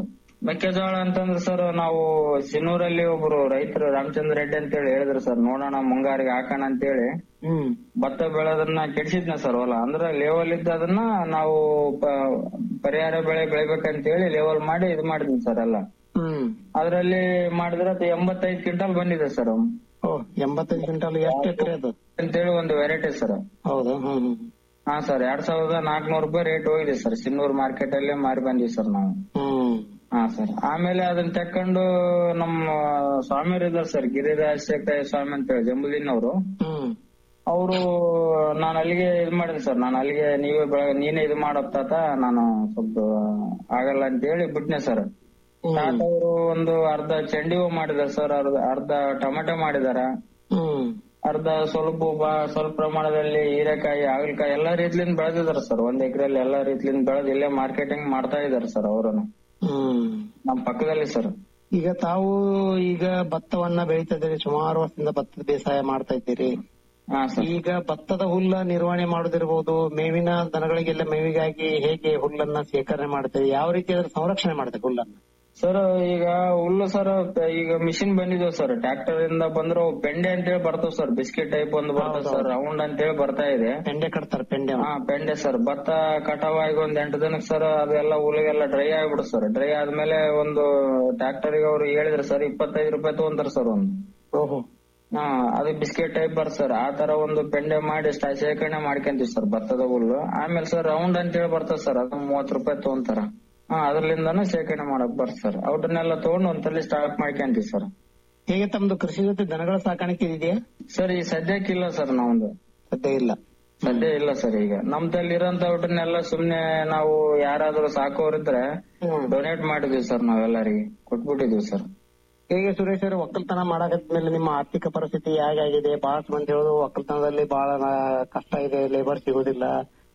ಮೆಕ್ಕೆಜೋಳ ಅಂತಂದ್ರೆ ಸರ್ ನಾವು ಸಿನ್ನೂರಲ್ಲಿ ಒಬ್ರು ರೈತರು ರಾಮಚಂದ್ರ ರೆಡ್ಡಿ ಅಂತ ಹೇಳಿ ಹೇಳಿದ್ರು ಸರ್ ನೋಡೋಣ ಮುಂಗಾರಿಗೆ ಹಾಕೋಣ ಅಂತ ಹೇಳಿ ಹ್ಮ್ ಭತ್ತ ಬೆಳೆದನ್ನ ಕೆಡಿಸಿದ್ನ ಸರ್ ಹೊಲ ಅಂದ್ರೆ ಲೆವೆಲ್ ಇದ್ದದನ್ನ ನಾವು ಪ- ಪರಿಹಾರ ಬೆಳೆ ಬೆಳಿಬೇಕಂತ ಹೇಳಿ ಲೆವೆಲ್ ಮಾಡಿ ಇದು ಮಾಡಿದ್ವಿ ಸರ್ ಎಲ್ಲ ಹ್ಮ್ ಅದ್ರಲ್ಲಿ ಮಾಡಿದ್ರೆ ಅದು ಎಂಬತ್ತೈದು ಕ್ವಿಂಟಲ್ ಬಂದಿದೆ ಸರ್ ಓ ಎಂಬತ್ತೈದು ಕ್ವಿಂಟಲ್ ಎಷ್ಟು ಎಕರೆ ಅದು ಅಂತೇಳಿ ಒಂದು ವೆರೈಟಿ ಸರ್ ಹೌದು ಹ್ಮ್ ಹ್ಮ್ ಹಾ ಸರ್ ಎರಡ್ ಸಾವಿರದ ನಾಲ್ಕನೂರು ರೂಪಾಯಿ ರೇಟ್ ಹೋಗಿದೆ ಸರ್ ಸಿನ್ನೂರ್ ಮಾರ್ಕೆಟ್ ಅಲ್ಲಿ ಮಾರಿ ಬಂದಿವಿ ಸರ್ ನಾವು ಹ್ಮ್ ಹಾ ಸರ್ ಆಮೇಲೆ ಅದನ್ನ ತಕೊಂಡು ನಮ್ಮ ಸ್ವಾಮಿಯರು ಇದ್ದಾರೆ ಸರ್ ಗಿರಿರಾಜ್ ಶೇಖರ ಸ್ವಾಮಿ ಅಂತ ಹೇಳಿ ಜಂಬುಲಿನವರು ಹ್ಮ್ ಅವರು ನಾನು ಅಲ್ಲಿಗೆ ಇದು ಮಾಡಿದೆ ಸರ್ ನಾನು ಅಲ್ಲಿಗೆ ನೀವೇ ಬೆಳ- ನೀನೇ ಇದು ಮಾಡತ್ತಾತ ನಾನು ಸ್ವಲ್ಪ ಆಗಲ್ಲ ಅಂತ ಹೇಳಿ ಬಿಟ್ನೆ ಸರ್ ತಾತ ಅವರು ಒಂದು ಅರ್ಧ ಚೆಂಡಿ ಹೂ ಮಾಡಿದಾರೆ ಸರ್ ಅರ್ಧ ಅರ್ಧ ಟೊಮೆಟೊ ಮಾಡಿದಾರ ಹ್ಮ್ ಅರ್ಧ ಸ್ವಲ್ಪ ಬಾ- ಸ್ವಲ್ಪ ಪ್ರಮಾಣದಲ್ಲಿ ಹೀರೆಕಾಯಿ ಹಾಗಲಕಾಯಿ ಎಲ್ಲಾ ರೀತಿಲಿಂದ ಬೆಳೆದಿದಾರೆ ಸರ್ ಒಂದ್ ಎಕರೆಯಲ್ಲಿ ಎಲ್ಲಾ ರೀತಿಲಿಂದ ಬೆಳೆದು ಇಲ್ಲೇ ಮಾರ್ಕೆಟಿಂಗ್ ಮಾಡ್ತಾ ಇದಾರೆ ಸರ್ ಅವರು ಹ್ಮ್ ನಮ್ ಪಕ್ಕದಲ್ಲಿ ಸರ್ ಈಗ ತಾವು ಈಗ ಭತ್ತವನ್ನ ಬೆಳೀತಾ ಇದ್ದೀರಿ ಸುಮಾರು ವರ್ಷದಿಂದ ಭತ್ತದ ಬೇಸಾಯ ಮಾಡ್ತಾ ಇದ್ದೀರಿ ಹಾ ಸರ್ ಈಗ ಭತ್ತದ ಹುಲ್ಲ ನಿರ್ವಹಣೆ ಮಾಡೋದಿರ್ಬೋದು ಮೇವಿನ ದನಗಳಿಗೆಲ್ಲ ಮೇವಿಗಾಗಿ ಹೇಗೆ ಹುಲ್ಲನ್ನ ಶೇಖರಣೆ ಮಾಡ್ತೀರಿ ಯಾವ ರೀತಿ ಅದ್ರ ಸಂರಕ್ಷಣೆ ಮಾಡ್ತೀರಿ ಹುಲ್ಲನ್ನ ಸರ್ ಈಗ ಹುಲ್ಲು ಸರ್ ಈಗ ಮಿಷಿನ್ ಬಂದಿದ್ವು ಸರ್ ಟ್ರ್ಯಾಕ್ಟರ್ ಇಂದ ಬಂದ್ರೆ ಅವು ಪೆಂಡೆ ಅಂತ ಹೇಳಿ ಬರ್ತಾವ್ ಸರ್ ಬಿಸ್ಕೆಟ್ ಟೈಪ್ ಒಂದು ಬರ್ತದೆ ಸರ್ ರೌಂಡ್ ಅಂತ ಹೇಳಿ ಬರ್ತಾ ಇದೆ ಪೆಂಡೆ ಕಟ್ತಾರೆ ಪೆಂಡೆ ಹಾ ಪೆಂಡೆ ಸರ್ ಭತ್ತ ಕಟಾವ್ ಆಗಿ ಒಂದ್ ಎಂಟು ದಿನಕ್ಕೆ ಸರ್ ಅದೆಲ್ಲ ಹುಲ್ಲಿಗೆಲ್ಲ ಡ್ರೈ ಆಗ್ಬಿಡುತ್ತೆ ಸರ್ ಡ್ರೈ ಆದ್ಮೇಲೆ ಒಂದು ಟ್ರ್ಯಾಕ್ಟರ್ ಗೆ ಅವ್ರು ಹೇಳಿದ್ರು ಸರ್ ಇಪ್ಪತ್ತೈದು ರೂಪಾಯಿ ತಗೊಂತಾರ ಸರ್ ಒಂದು ಓಹೋ ಹಾ ಅದು ಬಿಸ್ಕೆಟ್ ಟೈಪ್ ಬರ್ ಸರ್ ಆ ತರ ಒಂದು ಪೆಂಡೆ ಮಾಡಿ ಸ್ಟಾ- ಶೇಖರಣೆ ಮಾಡ್ಕೊಂತೀವಿ ಸರ್ ಭತ್ತದ ಹುಲ್ಲು ಆಮೇಲೆ ಸರ್ ರೌಂಡ್ ಅಂತ ಹೇಳಿ ಬರ್ತದೆ ಸರ್ ಅದು ಮೂವತ್ ರೂಪಾಯಿ ತಗೊಂತಾರ ಹಾ ಅದ್ರಲಿಂದಾನು ಶೇಖರಣೆ ಮಾಡಕ್ ಬರ್ತ ಸರ್ ಅವ್ರನ್ನೆಲ್ಲ ತಗೊಂಡು ಒಂದ್ಸಲಿ ಸ್ಟಾಕ್ ಮಾಡ್ಕೊಂತೀವಿ ಸರ್ ಹೇಗೆ ತಮ್ದು ಕೃಷಿ ಜೊತೆ ದನಗಳ ಸಾಕಾಣಿಕೆ ಇದೆಯಾ ಸರ್ ಈ ಸದ್ಯಕ್ಕಿಲ್ಲ ಸರ್ ನಮ್ದು ಸದ್ಯ ಇಲ್ಲ ಸದ್ಯ ಇಲ್ಲ ಸರ್ ಈಗ ನಮ್ದಲ್ಲಿ ಇರೋಂತ ಔಟನ್ನೆಲ್ಲ ಸುಮ್ನೆ ನಾವು ಯಾರಾದ್ರೂ ಸಾಕೋರಿದ್ರೆ ಹ್ಮ್. ಡೊನೇಟ್ ಮಾಡಿದ್ವಿ ಸರ್ ನಾವೆಲ್ಲರಿಗೆ ಕೊಟ್ಬಿಟ್ಟಿದ್ವಿ ಸರ್ ಹೇಗೆ ಸುರೇಶ್ ಅವರು ಒಕ್ಕಲ್ತನ ಮಾಡಾಕದ್ಮೇಲೆ ನಿಮ್ಮ ಆರ್ಥಿಕ ಪರಿಸ್ಥಿತಿ ಹೇಗಾಗಿದೆ ಬಹಳಷ್ಟು ಮಂದಿ ಹೇಳೋದು ಒಕ್ಕಲ್ತನದಲ್ಲಿ ಬಹಳ ನಾ- ಕಷ್ಟ ಇದೆ ಲೇಬರ್ ಸಿಗೋದಿಲ್ಲ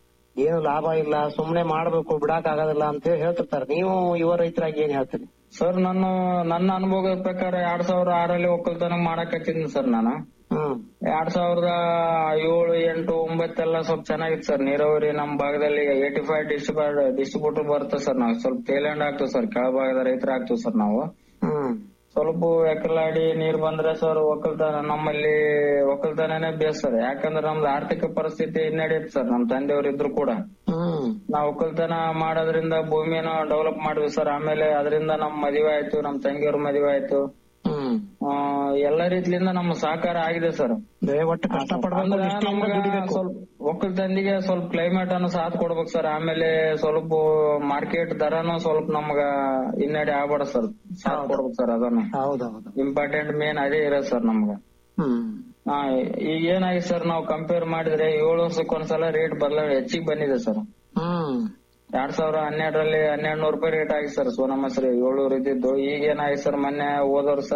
ಏನು ಲಾಭ ಇಲ್ಲ ಸುಮ್ನೆ ಮಾಡ್ಬೇಕು ಬಿಡಾಕ್ ಆಗೋದಿಲ್ಲ ಅಂತ ಹೇಳಿ ಹೇಳ್ತಿರ್ತಾರೆ ನೀವು ಯುವ ರೈತರಾಗಿ ಏನ್ ಹೇಳ್ತೀರಿ ಸರ್ ನಾನು ನನ್ನ ಅನುಭವದ ಪ್ರಕಾರ ಎರಡ್ ಸಾವಿರ ಆರಲ್ಲಿ ಒಕ್ಕಲ್ತನ ಮಾಡಕ್ ಹಚ್ಚಿದ್ನಿ ಸರ್ ನಾನು ಹ್ಮ್ ಎರಡ್ ಸಾವಿರದ ಏಳು ಎಂಟು ಒಂಬತ್ತೆಲ್ಲ ಸ್ವಲ್ಪ ಚೆನ್ನಾಗಿತ್ತು ಸರ್ ನೀರಾವರಿ ನಮ್ ಭಾಗದಲ್ಲಿ ಏಟಿ ಫೈವ್ ಡಿಸ್ಟ್ರಿಬ್ಯೂಟ್ ಡಿಸ್ಟ್ರಿಬ್ಯೂಟರ್ ಬರುತ್ತೆ ಸರ್ ನಾವು ಸ್ವಲ್ಪ ಟೇಲೆಂಡ್ ಆಗ್ತೀವಿ ಸರ್ ಕೆಳಭಾಗದ ರೈತರ ಆಗ್ತೀವಿ ಸರ್ ನಾವು ಹ್ಮ್ ಸ್ವಲ್ಪ ಎಕಲಾಡಿ ನೀರ್ ಬಂದ್ರೆ ಸರ್ ಒಕ್ಕಲ್ತನ ನಮ್ಮಲ್ಲಿ ಒಕ್ಕಲ್ತನನೇ ಬೇಸ್ ಸರ್ ಯಾಕಂದ್ರೆ ನಮ್ದು ಆರ್ಥಿಕ ಪರಿಸ್ಥಿತಿ ಹಿನ್ನಡೆಯುತ್ತೆ ಸರ್ ನಮ್ ತಂದೆಯವರು ಇದ್ರು ಕೂಡ ಹ್ಮ್ ನಾವು ಒಕ್ಕಲ್ತನ ಮಾಡೋದ್ರಿಂದ ಭೂಮಿಯನ್ನು ಡೆವಲಪ್ ಮಾಡಿದ್ವಿ ಸರ್ ಆಮೇಲೆ ಅದರಿಂದ ನಮ್ ಮದುವೆ ಆಯ್ತು ನಮ್ ತಂಗಿಯವ್ರ ಮದುವೆ ಆಯ್ತು ಹ್ಮ್ ಆ, ಎಲ್ಲ ರೀತಿಲಿಂದ ನಮ್ಮ ಸಹಕಾರ ಆಗಿದೆ ಸರ್ ಬೇ ಒಟ್ಟು ಕಷ್ಟ ಪಡ್ಬೇಕು ಅಂದ್ರೆ ನಿಷ್ಠೆಯಿಂದ ನಮ್ಗ ದುಡಿಬೇಕು ಸ್ವಲ್ಪ ಒಕ್ಕಲ್ತಂದಿಗೆ ಸ್ವಲ್ಪ ಕ್ಲೈಮೇಟ್ ಅನ್ನು ಸಾಥ್ ಕೊಡ್ಬೇಕು ಸರ್ ಆಮೇಲೆ ಸ್ವಲ್ಪ ಮಾರ್ಕೆಟ್ ದರನು ಸ್ವಲ್ಪ ನಮ್ಗ ಹಿನ್ನಡೆ ಆಗ್ಬೇಡ ಸರ್ ಸಾಥ್ ಕೊಡ್ಬೇಕು ಸರ್ ಅದನ್ನು ಹೌದೌದು ಇಂಪಾರ್ಟೆಂಟ್ ಮೇನ್ ಅದೇ ಇರೋದು ಸರ್ ನಮ್ಗ ಹ್ಮ್ ಹಾ ಈಗ ಏನಾಗಿದೆ ಸರ್ ನಾವು ಕಂಪೇರ್ ಮಾಡಿದ್ರೆ ಏಳು ವರ್ಷಕ್ಕೆ ಒಂದ್ಸಲ ರೇಟ್ ಬದಲಾವಣೆ ಹೆಚ್ಚಿಗೆ ಬಂದಿದೆ ಸರ್ ಹ್ಮ್ ಎರಡ್ ಸಾವಿರ ಹನ್ನೆರಡರಲ್ಲಿ ಹನ್ನೆರಡು ನೂರು ರೂಪಾಯಿ ರೇಟ್ ಆಗಿದೆ ಸರ್ ಸೋನಾ ಮಸೂರಿ ಏಳ್ನೂರು ಇದ್ದಿದ್ದು ಈಗ ಏನಾಗಿದೆ ಸರ್ ಮೊನ್ನೆ ಹೋದ ವರ್ಷ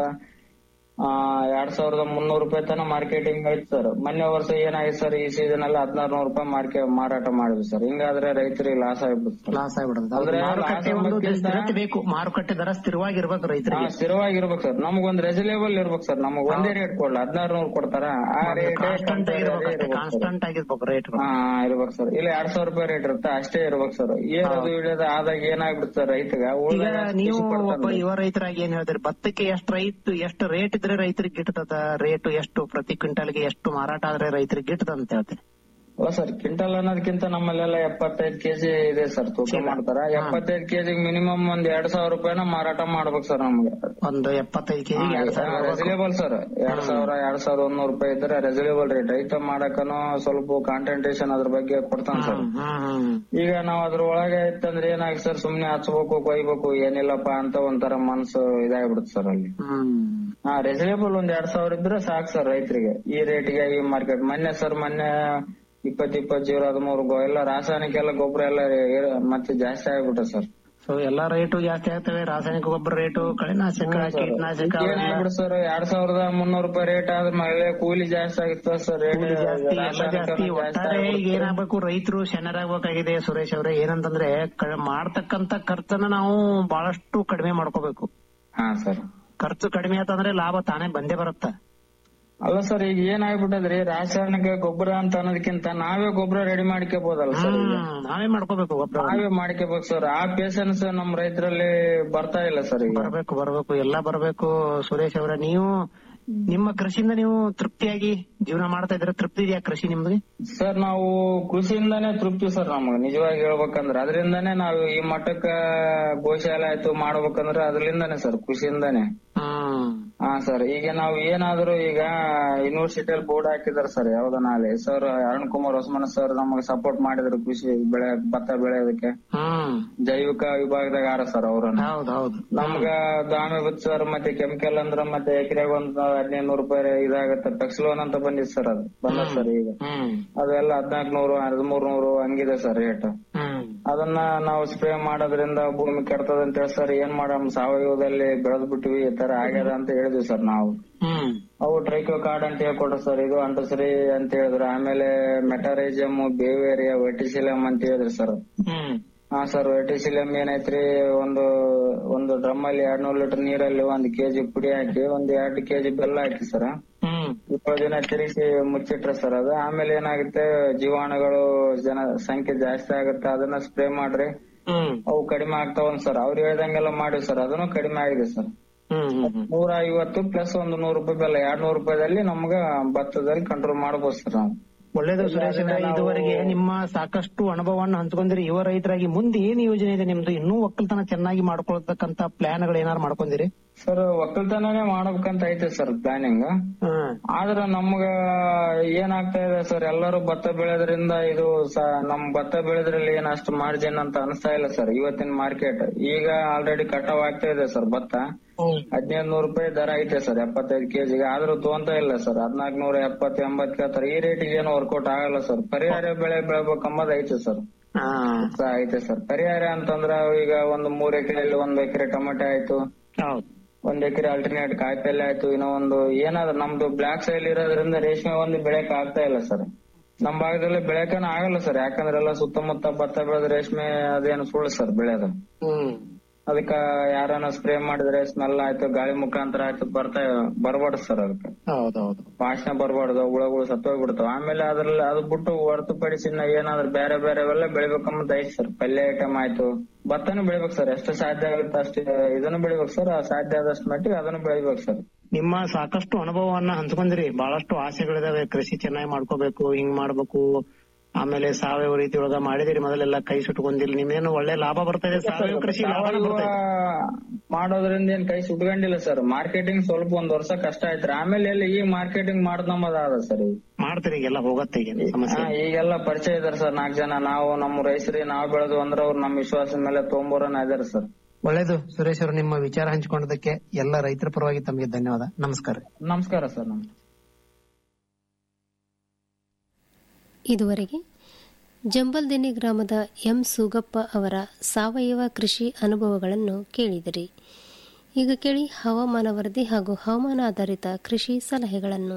ಆ ಎರಡ್ ಸಾವಿರದ ಮುನ್ನೂರು ರೂಪಾಯಿ ತನಕ ಮಾರ್ಕೆಟಿಂಗ್ ಐತೆ ಸರ್ ಮೊನ್ನೆ ವರ್ಷ ಏನಾಗಿದೆ ಸರ್ ಈ ಸೀಸನ್ ಅಲ್ಲಿ ಹದಿನಾರು ನೂರು ರೂಪಾಯಿ ಮಾರ್ಕೆಟ್ ಮಾರಾಟ ಮಾಡಿದ್ವಿ ಸರ್ ಹಿಂಗಾದ್ರೆ ರೈತರಿಗೆ ಲಾಸ್ ಆಗ್ಬಿಡುತ್ತೆ ಲಾಸ್ ಆಗ್ಬಿಡುತ್ತೆ ಅಂದ್ರೆ ಮಾರುಕಟ್ಟೆ ಲಾಸ್ ಒಂದು ಆಗ್ಬೇಕಿಂತ- ಸ್ಥಿರತೆ ಬೇಕು ಮಾರುಕಟ್ಟೆ ದರ ಸ್ಥಿರವಾಗಿರ್ಬೇಕು ಹಾ ರೈತರಿಗೆ ಸ್ಥಿರವಾಗಿರ್ಬೇಕು ಸರ್ ನಮಗೊಂದ್ ರೆಸಲೇಬಲ್ ಇರ್ಬೇಕು ಸರ್ ನಮಗ್ ಒಂದೇ ರೇಟ್ ಕೊಡ್ಲ ಹದಿನಾರು ನೂರು ಕೊಡ್ತಾರ ಆ ರೇಟ್ ಕಾನ್ಸ್ಟಂಟ್ ಆಗಿರ್ಬೇಕು ಕಾನ್ಸ್ಟಂಟ್ ಆಗಿರ್ಬೇಕು ರೇಟ್ ಹಾ ಇರ್ಬೇಕು ಸರ್ ಇಲ್ಲ ಎರಡ್ ಸಾವಿರ ರೂಪಾಯಿ ರೇಟ್ ಇರುತ್ತೆ ಅಷ್ಟೇ ಇರ್ಬೇಕು ಸರ್ ಏರೋದು ಇಳಿಯೋದು ಆದಾಗ ಏನಾಗ್ಬಿಡುತ್ತೆ ಸರ್ ರೈತಗ ಈಗ ನೀವು ಒಬ್ಬ ಯುವ ರೈತರಾಗಿ ಏನ್ ಹೇಳ್ತೀರಿ ಭತ್ತಕ್ಕೆ ಎಷ್ಟು ರೈತ ಎಷ್ಟು ರೇಟ್ ಇದ್ರೆ ರೈತರಿಗೆ ಗಿಟ್ಟದ ರೇಟ್ ಎಷ್ಟು ಪ್ರತಿ ಕ್ವಿಂಟಲ್ಗೆ ಎಷ್ಟು ಮಾರಾಟ ಆದ್ರೆ ರೈತರಿಗೆ ಗಿಟ್ಟದ ಅಂತ ಹೇಳ್ತೀರಿ ಅಲ್ಲ ಸರ್ ಕ್ವಿಂಟಲ್ ಅನ್ನೋದಕ್ಕಿಂತ ನಮ್ಮಲ್ಲೆಲ್ಲ ಎಪ್ಪತ್ತೈದು ಕೆಜಿ ಇದೆ ಸರ್ ತೂಕ ಮಾಡ್ತಾರ ಎಪ್ಪತ್ತೈದು ಕೆಜಿ ಮಿನಿಮಮ್ ಒಂದ್ ಎರಡ್ ಸಾವಿರ ರೂಪಾಯಿನ ಮಾರಾಟ ಮಾಡ್ಬೇಕು ಸರ್ ನಮ್ಗೆ ಒಂದು ಎಪ್ಪತ್ತೈದು ಕೆಜಿ ಎರಡ್ ಸಾವಿರ ರೆಸಲೇಬಲ್ ಸರ್ ಎರಡ್ ಸಾವಿರ ಎರಡ್ ಸಾವಿರದ ಒಂದೂರು ರೂಪಾಯಿ ಇದ್ರೆ ರೆಸಲೇಬಲ್ ರೇಟ್ ರೈತ ಮಾಡಕನು ಸ್ವಲ್ಪ ಕಾನ್ಸಂಟ್ರೇಷನ್ ಅದ್ರ ಬಗ್ಗೆ ಕೊಡ್ತಾನ ಸರ್ ಹ್ಮ್ ಹ್ಮ್ ಈಗ ನಾವ್ ಅದ್ರ ಒಳಗೆ ಇತ್ತಂದ್ರೆ ಏನಾಗಿ ಸರ್ ಸುಮ್ನೆ ಹಚ್ಬೇಕು ಕೊಯ್ಬೇಕು ಏನಿಲ್ಲಪ್ಪ ಅಂತ ಒಂಥರ ಮನ್ಸು ಇದಾಗ್ಬಿಡುತ್ತೆ ಸರ್ ಅಲ್ಲಿ ಹ್ಮ್ ಹಾ ರೆಸನೇಬಲ್ ಒಂದ್ ಎರಡ್ ಸಾವಿರ ಇದ್ರೆ ಸಾಕು ಸರ್ ರೈತರಿಗೆ ಈ ರೇಟ್ಗೆ ಈ ಮಾರ್ಕೆಟ್ ಮೊನ್ನೆ ಸರ್ ಮೊನ್ನೆ ಇಪ್ಪತ್ ಇಪ್ಪತ್ ಜೀರೋ ಹದಿಮೂರು ಗೋ ಎಲ್ಲ ರಾಸಾಯನಿಕ ಎಲ್ಲ ಗೊಬ್ಬರ ಎಲ್ಲ ಏ- ಮತ್ತೆ ಜಾಸ್ತಿ ಆಗ್ಬಿಟ್ಟೆ ಸರ್ ಸೊ ಎಲ್ಲಾ ರೇಟು ಜಾಸ್ತಿ ಆಗ್ತವೆ ರಾಸಾಯನಿಕ ಗೊಬ್ಬರ ರೇಟು ಕಳೆನಾಶಕ ಕೀಟನಾಶಕ ಅವೆಲ್ಲ ಏನಾಗ್ಬಿಡುತ್ತೆ ಸರ್ ಎರಡ್ ಸಾವಿರದ ಮುನ್ನೂರು ರೂಪಾಯಿ ರೇಟ್ ಆದ್ಮೇಲೆ ಕೂಲಿ ಜಾಸ್ತಿ ಆಗಿತ್ತು ಸರ್ ರೇಟ್ ಕೂಲಿ ಜಾಸ್ತಿ ಎಲ್ಲ ಜಾಸ್ತಿ ಜಾಸ್ತಿ ಒಟ್ಟಾರೆ ಈಗ ಏನಾಗ್ಬೇಕು ರೈತರು ಶನರಾಗಬೇಕಾಗಿದೆ ಸುರೇಶ್ ಅವರೇ ಏನಂತಂದ್ರೆ ಕ- ಮಾಡ್ತಕ್ಕಂತ ಖರ್ಚನ್ನ ನಾವು ಬಹಳಷ್ಟು ಕಡಿಮೆ ಮಾಡ್ಕೋಬೇಕು ಹಾ ಸರ್ ಖರ್ಚು ಕಡಿಮೆ ಆತಂದ್ರೆ ಲಾಭ ತಾನೇ ಬಂದೇ ಬರುತ್ತ ಅಲ್ಲ ಸರ್ ಈಗ ಏನಾಗ್ಬಿಟ್ಟದ್ರಿ ರಾಸಾಯನಿಕ ಗೊಬ್ಬರ ಅಂತ ಅನ್ನೋದಕ್ಕಿಂತ ನಾವೇ ಗೊಬ್ಬರ ರೆಡಿ ಮಾಡ್ಕೋಬಹುದಲ್ಲ ಸರ್ ಈಗ ಹ್ಮ್, ನಾವೇ ಮಾಡ್ಕೋಬೇಕು ಗೊಬ್ಬರ ನಾವೇ ಮಾಡ್ಕೋಬೇಕು ಸರ್ ಆ ಪೇಷನ್ಸ್ ನಮ್ ರೈತರಲ್ಲಿ ಬರ್ತಾ ಇಲ್ಲ ಸರ್ ಈಗ ಬರ್ಬೇಕು ಬರ್ಬೇಕು ಎಲ್ಲಾ ಬರ್ಬೇಕು ಸುರೇಶ್ ಅವರ ನೀವು ನಿಮ್ಮ ಕೃಷಿಯಿಂದ ನೀವು ತೃಪ್ತಿಯಾಗಿ ಜೀವನ ಮಾಡ್ತಾ ಇದ್ರೆ ತೃಪ್ತಿ ಇದೆಯಾ ಕೃಷಿ ನಿಮ್ಗೆ ಸರ್ ನಾವು ಕೃಷಿಯಿಂದಾನೇ ತೃಪ್ತಿ ಸರ್ ನಮ್ಗೆ ನಿಜವಾಗಿ ಹೇಳ್ಬೇಕಂದ್ರೆ ಅದರಿಂದಾನೇ ನಾವು ಈ ಮಟ್ಟಕ್ಕ ಗೋಶಾಲೆ ಆಯ್ತು ಮಾಡ್ಬೇಕಂದ್ರೆ ಅದ್ರಿಂದಾನೇ ಸರ್ ಕೃಷಿಯಿಂದಾನೇ ಹ್ಮ್ ಹಾ ಸರ್ ಈಗ ನಾವು ಏನಾದ್ರು ಈಗ ಯೂನಿವರ್ಸಿಟಿಯಲ್ಲಿ ಬೋರ್ಡ್ ಹಾಕಿದಾರೆ ಸರ್ ಯಾವ್ದನಾಲೆ ಸರ್ ಅರುಣ್ ಕುಮಾರ್ ಹೊಸಮನ ಸರ್ ನಮಗೆ ಸಪೋರ್ಟ್ ಮಾಡಿದ್ರು ಕೃಷಿ ಬೆಳೆ ಭತ್ತ ಬೆಳೆಯೋದಕ್ಕೆ ಹ್ಮ್ ಜೈವಿಕ ವಿಭಾಗದಾಗ ಆರ ಸರ್ ಅವ್ರನ್ನ ಹೌದ್ ಹೌದು ನಮ್ಗ ದಾಮೆ ಬತ್ ಸರ್ ಮತ್ತೆ ಕೆಮಿಕಲ್ ಅಂದ್ರ ಮತ್ತೆ ಎಕರೆಗೆ ಒಂದ್ ಹದಿನೈದು ನೂರು ರೂಪಾಯಿ ಇದಾಗತ್ತೆ ಪೆಕ್ಸ್ ಲೋನ್ ಅಂತ ಬಂದಿತ್ತು ಸರ್ ಅದು ಬಂದ ಸರ್ ಈಗ ಹ್ಮ್ ಅದೆಲ್ಲ ಹದಿನಾಲ್ಕು ನೂರು ಹದಿಮೂರು ನೂರು ಹಂಗಿದೆ ಸರ್ ರೇಟ್ ಹ್ಮ್ ಅದನ್ನ ನಾವು ಸ್ಪ್ರೇ ಮಾಡೋದ್ರಿಂದ ಭೂಮಿ ಕೆಡ್ತದ ಅಂತ ಹೇಳಿ ಸರ್ ಏನ್ ಮಾಡಮ್ ಸಾವಯವದಲ್ಲಿ ಬೆಳೆದ್ ಬಿಟ್ವಿ ಈ ತರ ಆಗ್ಯದ ಅಂತ ಹೇಳಿದ್ವಿ ಸರ್ ನಾವು ಹ್ಮ್ ಅವು ಟ್ರೈಕೋ ಕಾರ್ಡ್ ಅಂತ ಹೇಳ್ಕೊಟ್ರು ಸರ್ ಇದು ಅಂಟಸರಿ ಅಂತ ಹೇಳಿದ್ರು ಆಮೇಲೆ ಮೆಟಾರೈಜಮ್ ಬೇವೇರಿಯಾ ವೆಟಿಸಿಲಮ್ ಅಂತ ಹೇಳಿದ್ರು ಸರ್ ಹ್ಮ್ ಹಾ ಸರ್ ವೆಟಿಸಿಲಮ್ ಏನೈತ್ರಿ ಒಂದು ಒಂದು ಡ್ರಮ್ ಅಲ್ಲಿ ಎರಡ್ ನೂರು ಲೀಟರ್ ನೀರಲ್ಲಿ ಒಂದ್ ಕೆಜಿ ಪುಡಿ ಹಾಕಿ ಒಂದ್ ಎರಡ್ ಕೆಜಿ ಬೆಲ್ಲ ಹಾಕಿ ಸರ್ ಹ್ಮ್ ಇಪ್ಪತ್ತು ದಿನ ತಿರುಗಿಸಿ ಮುಚ್ಚಿಟ್ರೆ ಸರ್ ಅದು ಆಮೇಲೆ ಏನಾಗುತ್ತೆ ಜೀವಾಣುಗಳು ಜನ ಸಂಖ್ಯೆ ಜಾಸ್ತಿ ಆಗುತ್ತೆ ಅದನ್ನ ಸ್ಪ್ರೇ ಮಾಡ್ರಿ ಹ್ಮ್ ಅವು ಕಡಿಮೆ ಆಗ್ತಾವ ಸರ್ ಅವ್ರು ಹೇಳ್ದಂಗೆಲ್ಲ ಮಾಡಿ ಸರ್ ಅದನ್ನು ಕಡಿಮೆ ಆಗಿದೆ ಸರ್ ಹ್ಮ್ ಹ್ಮ್ ನೂರ ಐವತ್ತು ಪ್ಲಸ್ ಒಂದು ನೂರು ರೂಪಾಯಿ ಬೆಲ್ಲ ಎರಡ್ ನೂರು ರೂಪಾಯಿದಲ್ಲಿ ನಮ್ಗ ಭತ್ತದಲ್ಲಿ ಕಂಟ್ರೋಲ್ ಮಾಡಬಹುದು ಸರ್ ನಾವು ಒಳ್ಳೇದು ಸುರೇಶ್ ಅವರೇ ಇದುವರೆಗೆ ನಿಮ್ಮ ಸಾಕಷ್ಟು ಅನುಭವವನ್ನು ಹಂಚ್ಕೊಂಡಿರಿ ಯುವ ರೈತರಾಗಿ ಮುಂದೆ ಏನ್ ಯೋಜನೆ ಇದೆ ನಿಮ್ದು ಇನ್ನೂ ಒಕ್ಕಲ್ತನ ಚೆನ್ನಾಗಿ ಮಾಡ್ಕೊಳ್ತಕ್ಕಂತ ಪ್ಲಾನ್ ಗಳು ಏನಾರು ಮಾಡ್ಕೊಂಡಿರಿ ಸರ್ ಒಕ್ಕಲ್ತನನೇ ಮಾಡ್ಬೇಕಂತ ಐತೆ ಸರ್ ಪ್ಲಾನಿಂಗ್ ಹ್ಮ್ ಆದ್ರ ನಮ್ಗ ಏನಾಗ್ತಾ ಇದೆ ಸರ್ ಎಲ್ಲರೂ ಭತ್ತ ಬೆಳೆದ್ರಿಂದ ಇದು ಸ- ನಮ್ ಭತ್ತ ಬೆಳೆದ್ರಲ್ಲಿ ಏನ್ ಅಷ್ಟು ಮಾರ್ಜಿನ್ ಅಂತ ಅನಿಸ್ತಾ ಇಲ್ಲ ಸರ್ ಇವತ್ತಿನ ಮಾರ್ಕೆಟ್ ಈಗ ಆಲ್ರೆಡಿ ಕಟಾವ್ ಆಗ್ತಾ ಇದೆ ಸರ್ ಭತ್ತ ಹದಿನೈದು ನೂರು ರೂಪಾಯಿ ದರ ಐತೆ ಸರ್ ಎಪ್ಪತ್ತೈದು ಕೆಜಿಗೆ ಆದ್ರೂ ತಗೊಂತ ಇಲ್ಲ ಸರ್ ಹದಿನಾಲ್ಕು ನೂರ ಎಪ್ಪತ್ತು ಎಂಬತ್ ಕೇಳ್ತಾರೆ ಈ ರೇಟಿಗೆ ಏನು ವರ್ಕೌಟ್ ಆಗಲ್ಲ ಸರ್ ಪರಿಹಾರ ಬೆಳೆ ಬೆಳಿಬೇಕಂಬದ್ ಐತೆ ಸರ್ ಹಾ ಐತೆ ಸರ್ ಪರಿಹಾರ ಅಂತಂದ್ರ ಈಗ ಒಂದು ಮೂರ್ ಎಕರೆಯಲ್ಲಿ ಒಂದ್ ಎಕರೆ ಟೊಮೆಟೊ ಆಯ್ತು ಹೌದು ಒಂದ್ ಎಕರೆ ಅಲ್ಟರ್ನೇಟ್ ಕಾಯಿಪಲ್ಲೆ ಆಯ್ತು ಇನ್ನೂ ಒಂದು ಏನಾದ್ರು ನಮ್ದು ಬ್ಲಾಕ್ ಸೈಲ್ ಇರೋದ್ರಿಂದ ರೇಷ್ಮೆ ಒಂದು ಬೆಳೆಕ್ ಆಗ್ತಾ ಇಲ್ಲ ಸರ್ ನಮ್ ಭಾಗದಲ್ಲಿ ಬೆಳೆಕನ ಆಗಲ್ಲ ಸರ್ ಯಾಕಂದ್ರೆ ಎಲ್ಲ ಸುತ್ತಮುತ್ತ ಭತ್ತ ಬೆಳೆದ ರೇಷ್ಮೆ ಅದೇನು ಸುಳ್ಳು ಸರ್ ಬೆಳೆದು ಹ್ಮ್ ಅದಕ್ಕ ಯಾರನ್ನ ಸ್ಪ್ರೇ ಮಾಡಿದ್ರೆ ಸ್ಮೆಲ್ ಆಯ್ತು ಗಾಳಿ ಮುಖಾಂತರ ಆಯ್ತು ಬರ್ತಾ ಬರ್ಬಾರ್ದು ಸರ್ ಅದಕ್ಕೆ ಹೌದೌದು ವಾಸನೆ ಬರ್ಬಾರ್ದು ಹುಳಗಳು ಸತ್ತೋಗ್ಬಿಡ್ತಾವ ಆಮೇಲೆ ಅದ್ರಲ್ಲಿ ಅದು ಬಿಟ್ಟು ಹೊರತುಪಡಿಸಿ ಇನ್ನ ಏನಾದ್ರು ಬೇರೆ ಬೇರೆವೆಲ್ಲ ಬೆಳಿಬೇಕಂತ ಐತಿ ಸರ್ ಪಲ್ಯ ಐಟಮ್ ಆಯ್ತು ಭತ್ತನೂ ಬೆಳಿಬೇಕು ಸರ್ ಎಷ್ಟು ಸಾಧ್ಯ ಆಗುತ್ತೆ ಅಷ್ಟು ಇದನ್ನು ಬೆಳಿಬೇಕು ಸರ್ ಸಾಧ್ಯ ಆದಷ್ಟು ಮಟ್ಟಿಗೆ ಅದನ್ನು ಬೆಳಿಬೇಕು ಸರ್ ನಿಮ್ಮ ಸಾಕಷ್ಟು ಅನುಭವವನ್ನ ಹಂಚ್ಕೊಂಡಿರಿ ಬಹಳಷ್ಟು ಆಸೆಗಳಿದಾವೆ ಕೃಷಿ ಚೆನ್ನಾಗಿ ಮಾಡ್ಕೋಬೇಕು ಹಿಂಗ್ ಮಾಡ್ಬೇಕು ಆಮೇಲೆ ಸಾವಯವ ರೀತಿ ಒಳಗ ಮಾಡಿದಿರಿ ಮೊದಲೆಲ್ಲ ಕೈ ಸುಟ್ಕೊಂಡಿಲ್ಲ ನಿಮ್ಗೇನು ಒಳ್ಳೆ ಲಾಭ ಬರ್ತಾ ಇದೆ ಸಾವಯವ ಕೃಷಿ ಲಾಭ ಸಾವಯವ ಬರ್ತಾ ಇದೆ ಮಾಡೋದ್ರಿಂದ ಏನ್ ಕೈ ಸುಟ್ಕೊಂಡಿಲ್ಲ ಸರ್ ಮಾರ್ಕೆಟಿಂಗ್ ಸ್ವಲ್ಪ ಒಂದ್ ವರ್ಷ ಕಷ್ಟ ಆಯ್ತ್ರಿ ಆಮೇಲೆ ಎಲ್ಲಿ ಈಗ ಮಾರ್ಕೆಟಿಂಗ್ ಮಾಡ್ದಂಬದ ಸರ್ ಈಗ ಮಾಡ್ತೀರಿ ಈಗೆಲ್ಲ ಹೋಗತ್ತೆ ಈಗ ಸಮಸ್ಯೆ ಹಾ, ಈಗೆಲ್ಲ ಪರಿಚಯ ಇದಾರೆ ಸರ್ ನಾಲ್ಕು ಜನ ನಾವು ನಮ್ಮ ರೈತರಿ ನಾವ್ ಬೆಳೆದು ಅಂದ್ರೆ ಅವ್ರು ನಮ್ಮ ವಿಶ್ವಾಸದ ಮೇಲೆ ತೊಗೊಂಬೋರನ್ನ ಇದಾರೆ ಸರ್ ಒಳ್ಳೇದು ಸುರೇಶ್ ಅವರು ನಿಮ್ಮ ವಿಚಾರ ಹಂಚಿಕೊಂಡದಕ್ಕೆ ಎಲ್ಲ ರೈತರ ಪರವಾಗಿ ತಮಗೆ ಧನ್ಯವಾದ ನಮಸ್ಕಾರ ನಮಸ್ಕಾರ ಸರ್ ನಮಸ್ಕಾರ ಇದುವರೆಗೆ ಜಂಬಲ್ದೆನ್ನಿ ಗ್ರಾಮದ ಎಂ ಸೂಗಪ್ಪ ಅವರ ಸಾವಯವ ಕೃಷಿ ಅನುಭವಗಳನ್ನು ಕೇಳಿದಿರಿ ಈಗ ಕೇಳಿ ಹವಾಮಾನ ವರದಿ ಹಾಗೂ ಹವಾಮಾನ ಆಧಾರಿತ ಕೃಷಿ ಸಲಹೆಗಳನ್ನು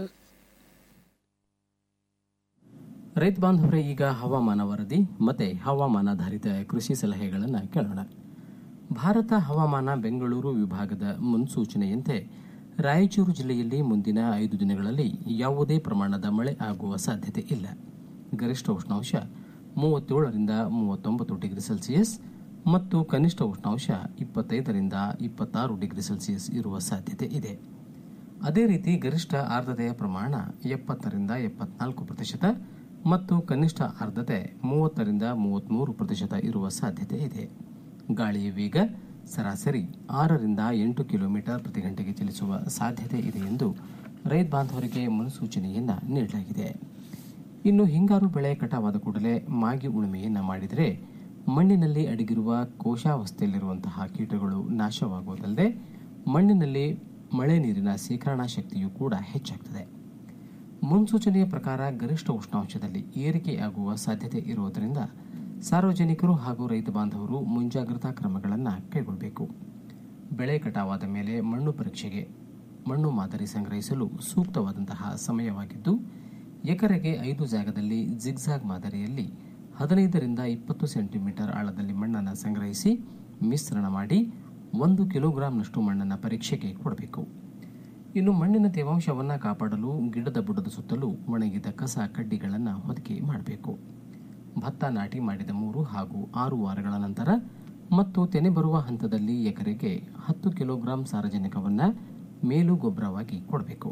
ರೈತ ಬಾಂಧವರೇ ಈಗ ಹವಾಮಾನ ವರದಿ ಮತ್ತೆ ಹವಾಮಾನಾಧಾರಿತ ಕೃಷಿ ಸಲಹೆಗಳನ್ನು ಕೇಳೋಣ ಭಾರತ ಹವಾಮಾನ ಬೆಂಗಳೂರು ವಿಭಾಗದ ಮುನ್ಸೂಚನೆಯಂತೆ ರಾಯಚೂರು ಜಿಲ್ಲೆಯಲ್ಲಿ ಮುಂದಿನ ಐದು ದಿನಗಳಲ್ಲಿ ಯಾವುದೇ ಪ್ರಮಾಣದ ಮಳೆ ಆಗುವ ಸಾಧ್ಯತೆ ಇಲ್ಲ ಗರಿಷ್ಠ ಉಷ್ಣಾಂಶ ಮೂವತ್ತೇಳರಿಂದ ಮೂವತ್ತೊಂಬತ್ತು ಡಿಗ್ರಿ ಸೆಲ್ಸಿಯಸ್ ಮತ್ತು ಕನಿಷ್ಠ ಉಷ್ಣಾಂಶ ಇಪ್ಪತ್ತೈದರಿಂದ ಇಪ್ಪತ್ತಾರು ಡಿಗ್ರಿ ಸೆಲ್ಸಿಯಸ್ ಇರುವ ಸಾಧ್ಯತೆ ಇದೆ ಅದೇ ರೀತಿ ಗರಿಷ್ಠ ಆರ್ದ್ರತೆಯ ಪ್ರಮಾಣ ಎಪ್ಪತ್ತರಿಂದ ಎಪ್ಪತ್ನಾಲ್ಕು ಪ್ರತಿಶತ ಮತ್ತು ಕನಿಷ್ಠ ಆರ್ದ್ರತೆ ಮೂವತ್ತರಿಂದ ಮೂವತ್ಮೂರು ಪ್ರತಿಶತ ಇರುವ ಸಾಧ್ಯತೆ ಇದೆ ಗಾಳಿಯ ವೇಗ ಸರಾಸರಿ ಆರರಿಂದ ಎಂಟು ಕಿಲೋಮೀಟರ್ ಪ್ರತಿ ಗಂಟೆಗೆ ಚಲಿಸುವ ಸಾಧ್ಯತೆ ಇದೆ ಎಂದು ರೈತ ಬಾಂಧವರಿಗೆ ಮುನ್ಸೂಚನೆಯನ್ನ ನೀಡಲಾಗಿದೆ ಇನ್ನು ಹಿಂಗಾರು ಬೆಳೆ ಕಟಾವಾದ ಕೂಡಲೇ ಮಾಗಿ ಉಳುಮೆಯನ್ನ ಮಾಡಿದರೆ ಮಣ್ಣಿನಲ್ಲಿ ಅಡಗಿರುವ ಕೋಶಾವಸ್ಥೆಯಲ್ಲಿರುವಂತಹ ಕೀಟಗಳು ನಾಶವಾಗುವುದಲ್ಲದೆ ಮಣ್ಣಿನಲ್ಲಿ ಮಳೆ ನೀರಿನ ಶೇಖರಣಾ ಶಕ್ತಿಯೂ ಕೂಡ ಹೆಚ್ಚಾಗ್ತದೆ ಮುನ್ಸೂಚನೆಯ ಪ್ರಕಾರ ಗರಿಷ್ಠ ಉಷ್ಣಾಂಶದಲ್ಲಿ ಏರಿಕೆಯಾಗುವ ಸಾಧ್ಯತೆ ಇರುವುದರಿಂದ ಸಾರ್ವಜನಿಕರು ಹಾಗೂ ರೈತ ಬಾಂಧವರು ಮುಂಜಾಗ್ರತಾ ಕ್ರಮಗಳನ್ನು ಕೈಗೊಳ್ಳಬೇಕು ಬೆಳೆ ಕಟಾವಾದ ಮೇಲೆ ಮಣ್ಣು ಪರೀಕ್ಷೆಗೆ ಮಣ್ಣು ಮಾದರಿ ಸಂಗ್ರಹಿಸಲು ಸೂಕ್ತವಾದಂತಹ ಸಮಯವಾಗಿದ್ದು ಎಕರೆಗೆ ಐದು ಜಾಗದಲ್ಲಿ ಜಿಗ್ಜಾಗ್ ಮಾದರಿಯಲ್ಲಿ ಹದಿನೈದರಿಂದ ಇಪ್ಪತ್ತು ಸೆಂಟಿಮೀಟರ್ ಆಳದಲ್ಲಿ ಮಣ್ಣನ್ನು ಸಂಗ್ರಹಿಸಿ ಮಿಶ್ರಣ ಮಾಡಿ ಒಂದು ಕಿಲೋಗ್ರಾಂನಷ್ಟು ಮಣ್ಣನ್ನು ಪರೀಕ್ಷೆಗೆ ಕೊಡಬೇಕು ಇನ್ನು ಮಣ್ಣಿನ ತೇವಾಂಶವನ್ನು ಕಾಪಾಡಲು ಗಿಡದ ಬುಡದ ಸುತ್ತಲೂ ಒಣಗಿದ ಕಸ ಕಡ್ಡಿಗಳನ್ನು ಹೊದಿಕೆ ಮಾಡಬೇಕು ಭತ್ತ ನಾಟಿ ಮಾಡಿದ ಮೂರು ಹಾಗೂ ಆರು ವಾರಗಳ ನಂತರ ಮತ್ತು ತೆನೆ ಬರುವ ಹಂತದಲ್ಲಿ ಎಕರೆಗೆ ಹತ್ತು ಕಿಲೋಗ್ರಾಂ ಸಾರಜನಕವನ್ನು ಮೇಲು ಗೊಬ್ಬರವಾಗಿ ಕೊಡಬೇಕು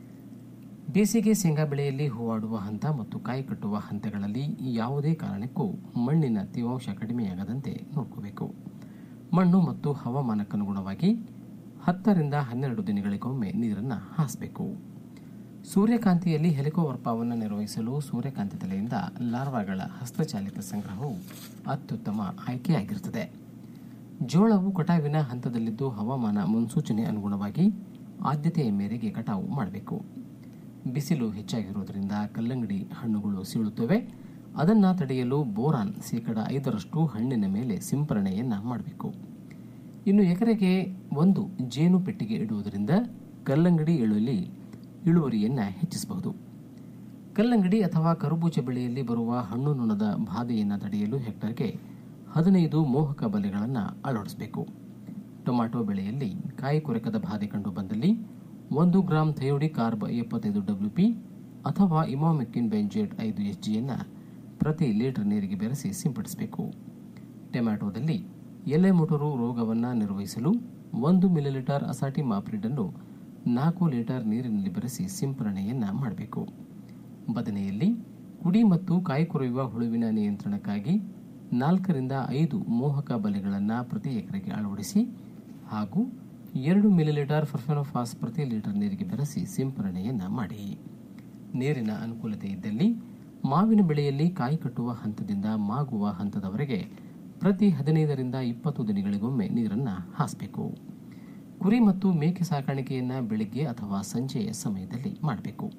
ಬೇಸಿಗೆ ಶೇಂಗಾ ಬೆಳೆಯಲ್ಲಿ ಹೂವಾಡುವ ಹಂತ ಮತ್ತು ಕಾಯಿ ಕಟ್ಟುವ ಹಂತಗಳಲ್ಲಿ ಯಾವುದೇ ಕಾರಣಕ್ಕೂ ಮಣ್ಣಿನ ತೇವಾಂಶ ಕಡಿಮೆಯಾಗದಂತೆ ನೋಡ್ಕೋಬೇಕು ಮಣ್ಣು ಮತ್ತು ಹವಾಮಾನಕ್ಕನುಗುಣವಾಗಿ ಹತ್ತರಿಂದ ಹನ್ನೆರಡು ದಿನಗಳಿಗೊಮ್ಮೆ ನೀರನ್ನು ಹಾಸಬೇಕು ಸೂರ್ಯಕಾಂತಿಯಲ್ಲಿ ಹೆಲಿಕೋವರ್ಪವನ್ನು ನಿರ್ವಹಿಸಲು ಸೂರ್ಯಕಾಂತಿ ತಲೆಯಿಂದ ಲಾರ್ವಾಗಳ ಹಸ್ತಚಾಲಿತ ಸಂಗ್ರಹವು ಅತ್ಯುತ್ತಮ ಆಯ್ಕೆಯಾಗಿರುತ್ತದೆ ಜೋಳವು ಕಟಾವಿನ ಹಂತದಲ್ಲಿದ್ದು ಹವಾಮಾನ ಮುನ್ಸೂಚನೆ ಅನುಗುಣವಾಗಿ ಆದ್ಯತೆಯ ಮೇರೆಗೆ ಕಟಾವು ಮಾಡಬೇಕು ಬಿಸಿಲು ಹೆಚ್ಚಾಗಿರುವುದರಿಂದ ಕಲ್ಲಂಗಡಿ ಹಣ್ಣುಗಳು ಸೀಳುತ್ತವೆ ಅದನ್ನು ತಡೆಯಲು ಬೋರಾನ್ ಶೇಕಡ ಐದರಷ್ಟು ಹಣ್ಣಿನ ಮೇಲೆ ಸಿಂಪರಣೆಯನ್ನು ಮಾಡಬೇಕು ಇನ್ನು ಎಕರೆಗೆ ಒಂದು ಜೇನು ಪೆಟ್ಟಿಗೆ ಇಡುವುದರಿಂದ ಕಲ್ಲಂಗಡಿ ಇಳುವರಿ ಇಳುವರಿಯನ್ನು ಹೆಚ್ಚಿಸಬಹುದು ಕಲ್ಲಂಗಡಿ ಅಥವಾ ಕರಬೂಜ ಬೆಳೆಯಲ್ಲಿ ಬರುವ ಹಣ್ಣು ನುಣದ ಬಾಧೆಯನ್ನು ತಡೆಯಲು ಹೆಕ್ಟರ್ಗೆ ಹದಿನೈದು ಮೋಹಕ ಬಲೆಗಳನ್ನು ಅಳವಡಿಸಬೇಕು ಟೊಮ್ಯಾಟೊ ಬೆಳೆಯಲ್ಲಿ ಕಾಯಿ ಕೊರಕದ ಬಾಧೆ ಕಂಡು ಬಂದಲ್ಲಿ ಒಂದು ಗ್ರಾಂ ಥಯೋಡಿ ಕಾರ್ಬ್ ಎಪ್ಪತ್ತೈದು ಡಬ್ಲ್ಯೂಪಿ ಅಥವಾ ಇಮಾಮೆಕ್ಕಿನ್ ಬೆಂಜೇಟ್ ಐದು ಎಚ್ ಜಿಯನ್ನು ಪ್ರತಿ ಲೀಟರ್ ನೀರಿಗೆ ಬೆರೆಸಿ ಸಿಂಪಡಿಸಬೇಕು ಟೊಮ್ಯಾಟೊದಲ್ಲಿ ಎಲೆ ಮುಟುರು ರೋಗವನ್ನು ನಿರ್ವಹಿಸಲು ಒಂದು ಮಿಲಿಲೀಟರ್ ಅಸಾಟಿ ಮಾಪ್ರಿಡನ್ನು ನಾಲ್ಕು ಲೀಟರ್ ನೀರಿನಲ್ಲಿ ಬೆರೆಸಿ ಸಿಂಪರಣೆಯನ್ನು ಮಾಡಬೇಕು ಬದನೆಯಲ್ಲಿ ಕುಡಿ ಮತ್ತು ಕಾಯಿ ಕೊರೆಯುವ ಹುಳುವಿನ ನಿಯಂತ್ರಣಕ್ಕಾಗಿ ನಾಲ್ಕರಿಂದ ಐದು ಮೋಹಕ ಬಲೆಗಳನ್ನು ಪ್ರತಿ ಎಕರೆಗೆ ಅಳವಡಿಸಿ ಹಾಗೂ ಎರಡು ಮಿಲಿಲೀಟರ್ ಫರ್ಫೆನೋಫಾಸ್ ಪ್ರತಿ ಲೀಟರ್ ನೀರಿಗೆ ಬೆರೆಸಿ ಸಿಂಪರಣೆಯನ್ನು ಮಾಡಿ ನೀರಿನ ಅನುಕೂಲತೆ ಇದ್ದಲ್ಲಿ ಮಾವಿನ ಬೆಳೆಯಲ್ಲಿ ಕಾಯಿ ಕಟ್ಟುವ ಹಂತದಿಂದ ಮಾಗುವ ಹಂತದವರೆಗೆ ಪ್ರತಿ ಹದಿನೈದರಿಂದ ಇಪ್ಪತ್ತು ದಿನಗಳಿಗೊಮ್ಮೆ ನೀರನ್ನು ಹಾಸಬೇಕು ಕುರಿ ಮತ್ತು ಮೇಕೆ ಸಾಕಾಣಿಕೆಯನ್ನು ಬೆಳಿಗ್ಗೆ ಅಥವಾ ಸಂಜೆಯ ಸಮಯದಲ್ಲಿ ಮಾಡಬೇಕು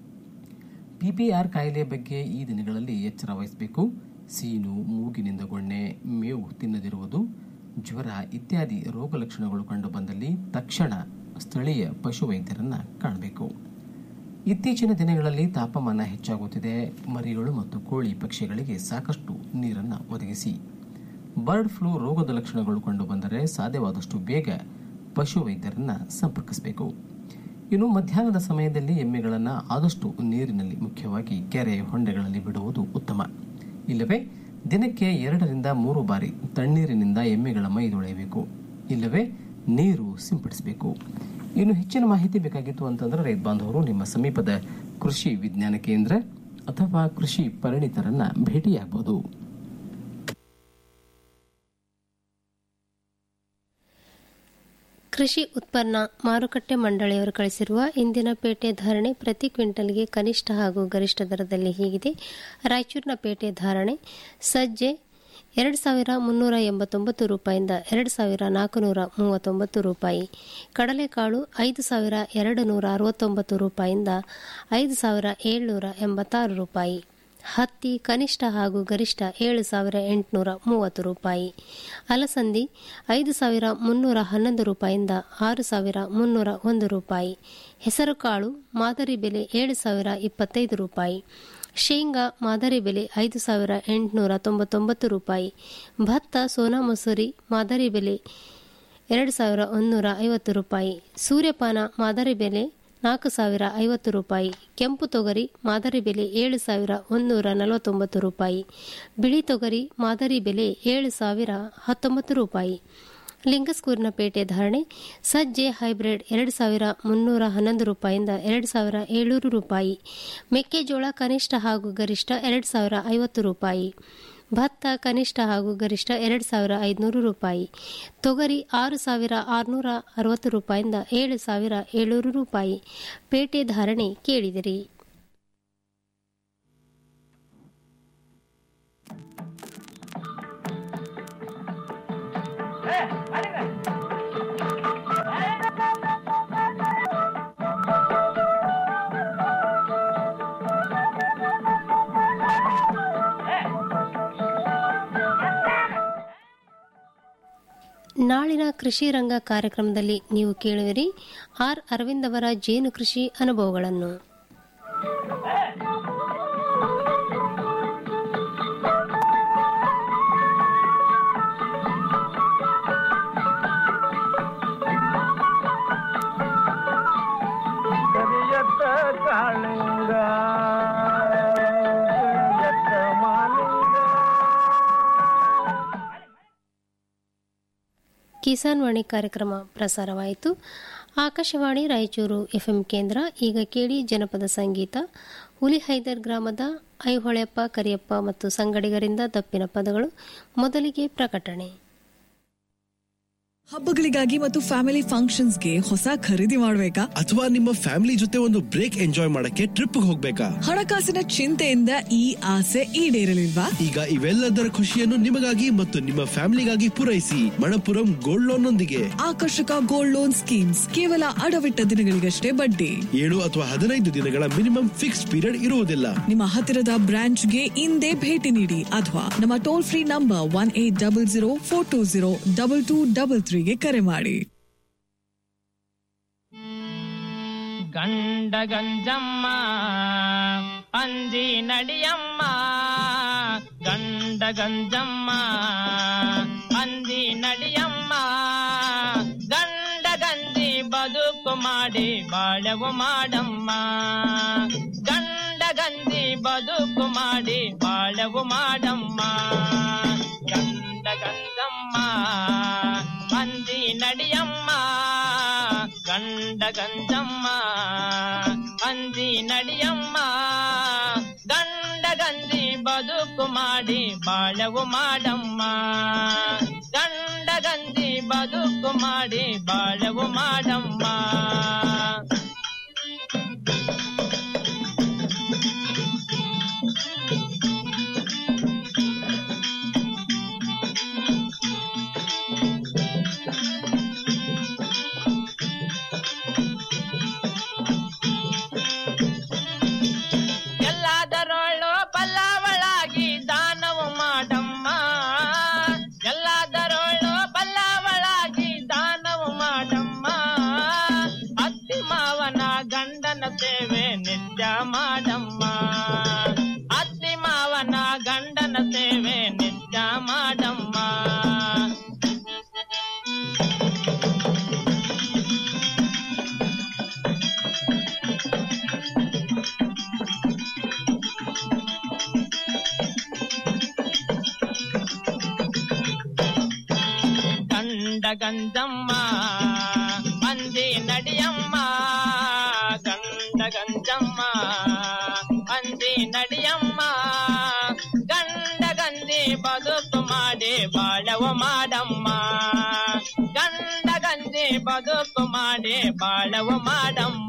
ಪಿಪಿಆರ್ ಕಾಯಿಲೆ ಬಗ್ಗೆ ಈ ದಿನಗಳಲ್ಲಿ ಎಚ್ಚರ ವಹಿಸಬೇಕು ಸೀನು ಮೂಗಿನಿಂದ ಗೊಣ್ಣೆ ಮೇವು ತಿನ್ನದಿರುವುದು ಜ್ವರ ಇತ್ಯಾದಿ ರೋಗ ಲಕ್ಷಣಗಳು ಕಂಡುಬಂದಲ್ಲಿ ತಕ್ಷಣ ಸ್ಥಳೀಯ ಪಶುವೈದ್ಯರನ್ನ ಕಾಣಬೇಕು ಇತ್ತೀಚಿನ ದಿನಗಳಲ್ಲಿ ತಾಪಮಾನ ಹೆಚ್ಚಾಗುತ್ತಿದೆ ಮರಿಗಳು ಮತ್ತು ಕೋಳಿ ಪಕ್ಷಿಗಳಿಗೆ ಸಾಕಷ್ಟು ನೀರನ್ನು ಒದಗಿಸಿ ಬರ್ಡ್ ಫ್ಲೂ ರೋಗದ ಲಕ್ಷಣಗಳು ಕಂಡುಬಂದರೆ ಸಾಧ್ಯವಾದಷ್ಟು ಬೇಗ ಪಶುವೈದ್ಯರನ್ನ ಸಂಪರ್ಕಿಸಬೇಕು ಇನ್ನು ಮಧ್ಯಾಹ್ನದ ಸಮಯದಲ್ಲಿ ಎಮ್ಮೆಗಳನ್ನು ಆದಷ್ಟು ನೀರಿನಲ್ಲಿ ಮುಖ್ಯವಾಗಿ ಕೆರೆ ಹೊಂಡೆಗಳಲ್ಲಿ ಬಿಡುವುದು ಉತ್ತಮ ಇಲ್ಲವೇ ದಿನಕ್ಕೆ ಎರಡರಿಂದ ಮೂರು ಬಾರಿ ತಣ್ಣೀರಿನಿಂದ ಎಮ್ಮೆಗಳ ಮೈ ತೊಳೆಯಬೇಕು ಇಲ್ಲವೇ ನೀರು ಸಿಂಪಡಿಸಬೇಕು ಇನ್ನು ಹೆಚ್ಚಿನ ಮಾಹಿತಿ ಬೇಕಾಗಿತ್ತು ಅಂತಂದ್ರೆ ರೈತ ಬಾಂಧವರು ನಿಮ್ಮ ಸಮೀಪದ ಕೃಷಿ ವಿಜ್ಞಾನ ಕೇಂದ್ರ ಅಥವಾ ಕೃಷಿ ಪರಿಣಿತರನ್ನ ಭೇಟಿಯಾಗಬಹುದು ಕೃಷಿ ಉತ್ಪನ್ನ ಮಾರುಕಟ್ಟೆ ಮಂಡಳಿಯವರು ಕಳಿಸಿರುವ ಇಂದಿನ ಪೇಟೆ ಧಾರಣೆ ಪ್ರತಿ ಕ್ವಿಂಟಲ್ಗೆ ಕನಿಷ್ಠ ಹಾಗೂ ಗರಿಷ್ಠ ದರದಲ್ಲಿ ಹೀಗಿದೆ ರಾಯಚೂರಿನ ಪೇಟೆ ಧಾರಣೆ ಸಜ್ಜೆ ಎರಡು ಸಾವಿರ ಮುನ್ನೂರ ಎಂಬತ್ತೊಂಬತ್ತು ರೂಪಾಯಿಂದ ಎರಡು ಸಾವಿರ ನಾಲ್ಕುನೂರ ಮೂವತ್ತೊಂಬತ್ತು ರೂಪಾಯಿ ಕಡಲೆಕಾಳು ಐದು ಸಾವಿರ ಎರಡು ನೂರ ಅರವತ್ತೊಂಬತ್ತು ರೂಪಾಯಿಂದ ಐದು ಸಾವಿರ ಏಳ್ನೂರ ಎಂಬತ್ತಾರು ರೂಪಾಯಿ ಹತ್ತಿ ಕನಿಷ್ಠ ಹಾಗೂ ಗರಿಷ್ಠ ಏಳು ಸಾವಿರ ಎಂಟುನೂರ ಮೂವತ್ತು ರೂಪಾಯಿ ಅಲಸಂದಿ ಐದು ಸಾವಿರ ಮುನ್ನೂರ ಹನ್ನೊಂದು ರೂಪಾಯಿಂದ ಆರು ಸಾವಿರ ಮುನ್ನೂರ ಒಂದು ರೂಪಾಯಿ ಹೆಸರುಕಾಳು ಮಾದರಿ ಬೆಲೆ ಏಳು ಸಾವಿರ ಇಪ್ಪತ್ತೈದು ರೂಪಾಯಿ ಶೇಂಗಾ ಮಾದರಿ ಬೆಲೆ ಐದು ಸಾವಿರ ಎಂಟುನೂರ ತೊಂಬತ್ತೊಂಬತ್ತು ರೂಪಾಯಿ ಭತ್ತ ಸೋನಾ ಮಸೂರಿ ಮಾದರಿ ಬೆಲೆ ಎರಡು ಸಾವಿರ ಒಂದೂರ ಐವತ್ತು ರೂಪಾಯಿ ಸೂರ್ಯಪಾನ ಮಾದರಿ ಬೆಲೆ ನಾಲ್ಕು ಸಾವಿರ ಐವತ್ತು ರೂಪಾಯಿ ಕೆಂಪು ತೊಗರಿ ಮಾದರಿ ಬೆಲೆ ಏಳು ಸಾವಿರ ಒಂದೂರ ನಲವತ್ತೊಂಬತ್ತು ರೂಪಾಯಿ ಬಿಳಿ ತೊಗರಿ ಮಾದರಿ ಬೆಲೆ ಏಳು ಸಾವಿರ ಹತ್ತೊಂಬತ್ತು ರೂಪಾಯಿ ಲಿಂಗಸ್ಕೂರಿನ ಪೇಟೆ ಧಾರಣೆ ಸಜ್ಜೆ ಹೈಬ್ರಿಡ್ ಎರಡು ಸಾವಿರ ಮುನ್ನೂರ ಹನ್ನೊಂದು ರೂಪಾಯಿಂದ ಎರಡು ಸಾವಿರ ಏಳ್ನೂರು ರೂಪಾಯಿ ಮೆಕ್ಕೆಜೋಳ ಕನಿಷ್ಠ ಹಾಗೂ ಗರಿಷ್ಠ ಎರಡು ಸಾವಿರ ಐವತ್ತು ರೂಪಾಯಿ ಭತ್ತ ಕನಿಷ್ಠ ಹಾಗೂ ಗರಿಷ್ಠ ಎರಡು ಸಾವಿರ ಐದುನೂರು ರೂಪಾಯಿ ತೊಗರಿ ಆರು ಸಾವಿರ ಆರುನೂರ ಅರವತ್ತು ರೂಪಾಯಿಂದ ಏಳು ಸಾವಿರ ಏಳ್ನೂರು ರೂಪಾಯಿ ಪೇಟೆ ಧಾರಣೆ ಕೇಳಿದಿರಿ ನಾಳಿನ ಕೃಷಿ ರಂಗ ಕಾರ್ಯಕ್ರಮದಲ್ಲಿ ನೀವು ಕೇಳುವಿರಿ ಆರ್ ಅರವಿಂದ್ ಅವರ ಜೇನು ಕೃಷಿ ಅನುಭವಗಳನ್ನು ಕಿಸಾನ್ ವಾಣಿ ಕಾರ್ಯಕ್ರಮ ಪ್ರಸಾರವಾಯಿತು ಆಕಾಶವಾಣಿ ರಾಯಚೂರು ಎಫ್ಎಂ ಕೇಂದ್ರ ಈಗ ಕೇಳಿ ಜನಪದ ಸಂಗೀತ ಹುಲಿಹೈದರ್ ಗ್ರಾಮದ ಐಹೊಳೆಯಪ್ಪ ಕರಿಯಪ್ಪ ಮತ್ತು ಸಂಗಡಿಗರಿಂದ ತಪ್ಪಿನ ಪದಗಳು ಮೊದಲಿಗೆ ಪ್ರಕಟಣೆ ಹಬ್ಬಗಳಿಗಾಗಿ ಮತ್ತು ಫ್ಯಾಮಿಲಿ ಫಂಕ್ಷನ್ಸ್ಗೆ ಹೊಸ ಖರೀದಿ ಮಾಡ್ಬೇಕಾ ಅಥವಾ ನಿಮ್ಮ ಫ್ಯಾಮಿಲಿ ಜೊತೆ ಒಂದು ಬ್ರೇಕ್ ಎಂಜಾಯ್ ಮಾಡಕ್ಕೆ ಟ್ರಿಪ್ ಹೋಗ್ಬೇಕಾ ಹಣಕಾಸಿನ ಚಿಂತೆಯಿಂದ ಈ ಆಸೆ ಈಡೇರಲಿಲ್ವಾ ಈಗ ಇವೆಲ್ಲದರ ಖುಷಿಯನ್ನು ನಿಮಗಾಗಿ ಮತ್ತು ನಿಮ್ಮ ಫ್ಯಾಮಿಲಿಗಾಗಿ ಪೂರೈಸಿ ಮಣಪುರಂ ಗೋಲ್ಡ್ ಲೋನ್ ನೊಂದಿಗೆ ಆಕರ್ಷಕ ಗೋಲ್ಡ್ ಲೋನ್ ಸ್ಕೀಮ್ಸ್ ಕೇವಲ ಅಡವಿಟ್ಟ ದಿನಗಳಿಗಷ್ಟೇ ಬಡ್ಡಿ ಏಳು ಅಥವಾ ಹದಿನೈದು ದಿನಗಳ ಮಿನಿಮಮ್ ಫಿಕ್ಸ್ ಪೀರಿಯಡ್ ಇರುವುದಿಲ್ಲ ನಿಮ್ಮ ಹತ್ತಿರದ ಬ್ರಾಂಚ್ಗೆ ಇಂದೇ ಭೇಟಿ ನೀಡಿ ಅಥವಾ ನಮ್ಮ toll free number one eight double zero four two zero double two double ತ್ರೀಗೆ ಕರೆ ಮಾಡಿ ಗಂಡ ಗಂಜಮ್ಮ ಅಂಜಿ ನಡಿಯಮ್ಮ ಗಂಡ ಗಂಜಮ್ಮ ಅಂಜಿ ನಡಿಯಮ್ಮ ಗಂಡ ಗಂಜಿ ಬದುಕು ಮಾಡಿ ಬಾಳವು ಮಾಡಮ್ಮ ಗಂಡ ಗಂಜಿ ಬದುಕು ಮಾಡಿ ಬಾಳವು ಮಾಡಮ್ಮ ಗಂಡ ಗಂಜಮ್ಮ ಅಂಜಿ ನಡಿಯಮ್ಮ ಗಂಡ ಗಂಜಮ್ಮ ಅಂಜಿ ನಡಿಯಮ್ಮ ಗಂಡ ಗಂಜಿ ಬದುಕು ಮಾಡಿ ಬಾಳವು ಮಾಡಮ್ಮ ಗಂಡ ಗಂಜಿ ಬದುಕು ಮಾಡಿ ಬಾಳವು ಮಾಡಮ್ಮ ಎಲ್ಲಾದರೊಳು ಬಲ್ಲವಳಾಗಿ ದಾನವು ಮಾಡಮ್ಮ ಎಲ್ಲಾದರೊಳು ಬಲ್ಲವಳಾಗಿ ದಾನವು ಮಾಡಮ್ಮ ಅತ್ತಿ ಮಾವನ ಗಂಡನ ಸೇವೆ ನಿತ್ಯ ಮಾಡಮ್ಮ ಅತ್ತಿ ಮಾವನ ಗಂಡನ ಸೇವೆ ನಿತ್ಯ ಮಾಡಮ್ಮ ಗಂಡ ಗಂಜಮ್ಮ ಅಂಜಿ ನಡಿಯಮ್ಮ ಗಂಡ ಗಂಜಮ್ಮ ಅಂಜಿ ನಡಿಯಮ್ಮ ಗಂಡ ಗಂಜಿ ಬದುಕು ಮಾಡಿ ಬಾಳವ ಮಾಡಮ್ಮ ಗಂಡ ಗಂಜಿ ಬದುಕು ಮಾಡಿ ಬಾಳವ ಮಾಡಮ್ಮ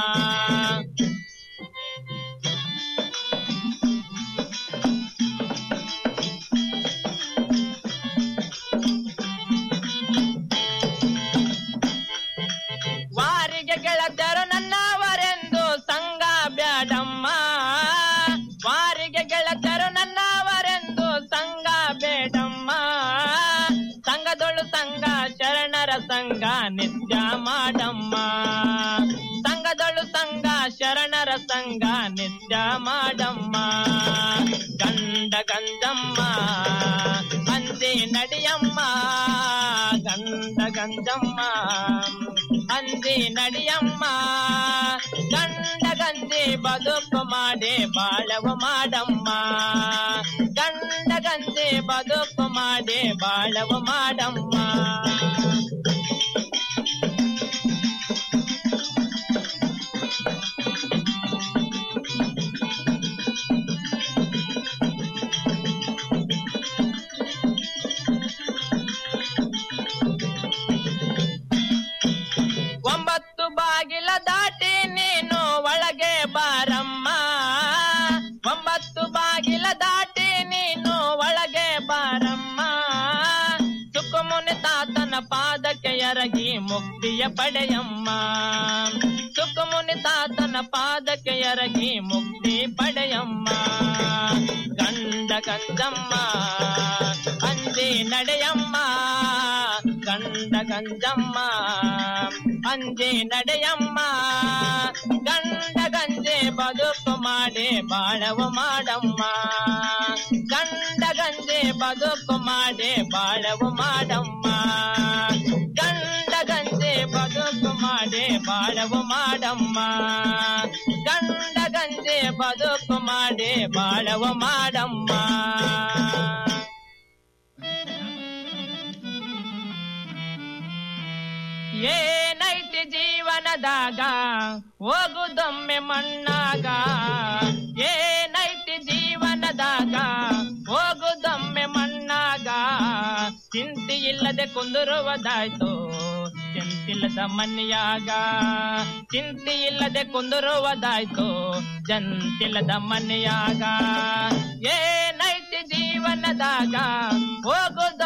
ವಾರಿಗೆ ಗೆಳತರು ನನ್ನವರೆಂದು ಸಂಗ ಬ್ಯಾಡಮ್ಮ ವಾರಿಗೆ ಗೆಳತರು ನನ್ನವರೆಂದು ಸಂಗ ಬೇಡಮ್ಮ ಸಂಘದೊಳು ಸಂಘ ಶರಣರ ಸಂಘ ನಿತ್ಯ ಮಾಡಮ್ಮ ಸಂಘದೊಳು ಸಂಘ ಶರಣರ ಸಂಘ ನಿತ್ಯ ಮಾಡಮ್ಮ ಗಂಡ ಗಂಜಮ್ಮ ಅಂಜಿ ನಡಿಯಮ್ಮ ಗಂಡ ಗಂಜಮ್ಮ ಅಂಜಿ ನಡಿಯಮ್ಮ ಗಂಡ ಗಂಜಿ ಬದುಕು ಮಾಡಿ ಬಾಳವ ಮಾಡಮ್ಮ ಗಂಡ ಗಂಜಿ ಬದುಕು ಮಾಡಿ ಬಾಳವ ಮಾಡಮ್ಮ ಒಂಬತ್ತು ಬಾಗಿಲ ದಾಟಿ ನೀನು ಒಳಗೆ ಬಾರಮ್ಮ ಒಂಬತ್ತು ಬಾಗಿಲ ದಾಟಿ ನೀನು ಒಳಗೆ ಬಾರಮ್ಮ ಸುಖಮುನಿ ತಾತನ ಪಾದಕ್ಕೆ ಎರಗಿ ಮುಕ್ತಿಯ ಪಡೆಯಮ್ಮ ಸುಖಮುನಿ ತಾತನ ಪಾದಕ್ಕೆ ಎರಗಿ ಮುಕ್ತಿ ಪಡೆಯಮ್ಮ ಗಂಡ ಗಂಜಮ್ಮ ಅಂಜಿ ನಡೆಯಮ್ಮ ಗಂಡ ಗಂಜಮ್ಮ ಅಂಜೆ ನಡೆಯಮ್ಮ ಗಂಡ ಗಂಜೆ ಬದುಕು ಮಾಡಿ ಬಾಳವ ಮಾಡಮ್ಮ ಗಂಡ ಗಂಜೆ ಬದುಕು ಮಾಡಿ ಬಾಳವ ಮಾಡಮ್ಮ ಗಂಡ ಗಂಜೆ ಬದುಕು ಮಾಡಿ ಬಾಳವ ಮಾಡಮ್ಮ ಗಂಡ ಗಂಜೆ ಬದುಕು ಮಾಡಿ ಬಾಳವ ಮಾಡಮ್ಮ ಏನೈತಿ ಜೀವನದಾಗ ಹೋಗುದೊಮ್ಮೆ ಮಣ್ಣಾಗ ಏನೈತಿ ಜೀವನದಾಗ ಹೋಗುದೊಮ್ಮೆ ಮಣ್ಣಾಗ ಚಿಂತೆ ಇಲ್ಲದೆ ಕುಂದಿರುವುದಾಯ್ತು ಚಿಂತಿಲ್ಲದ ಮನೆಯಾಗ ಚಿಂತೆ ಇಲ್ಲದೆ ಕುಂದಿರುವುದಾಯ್ತು ಜಂತಿಲ್ಲದ ಮನೆಯಾಗ ಏನೈತಿ ಜೀವನದಾಗ ಹೋಗುದ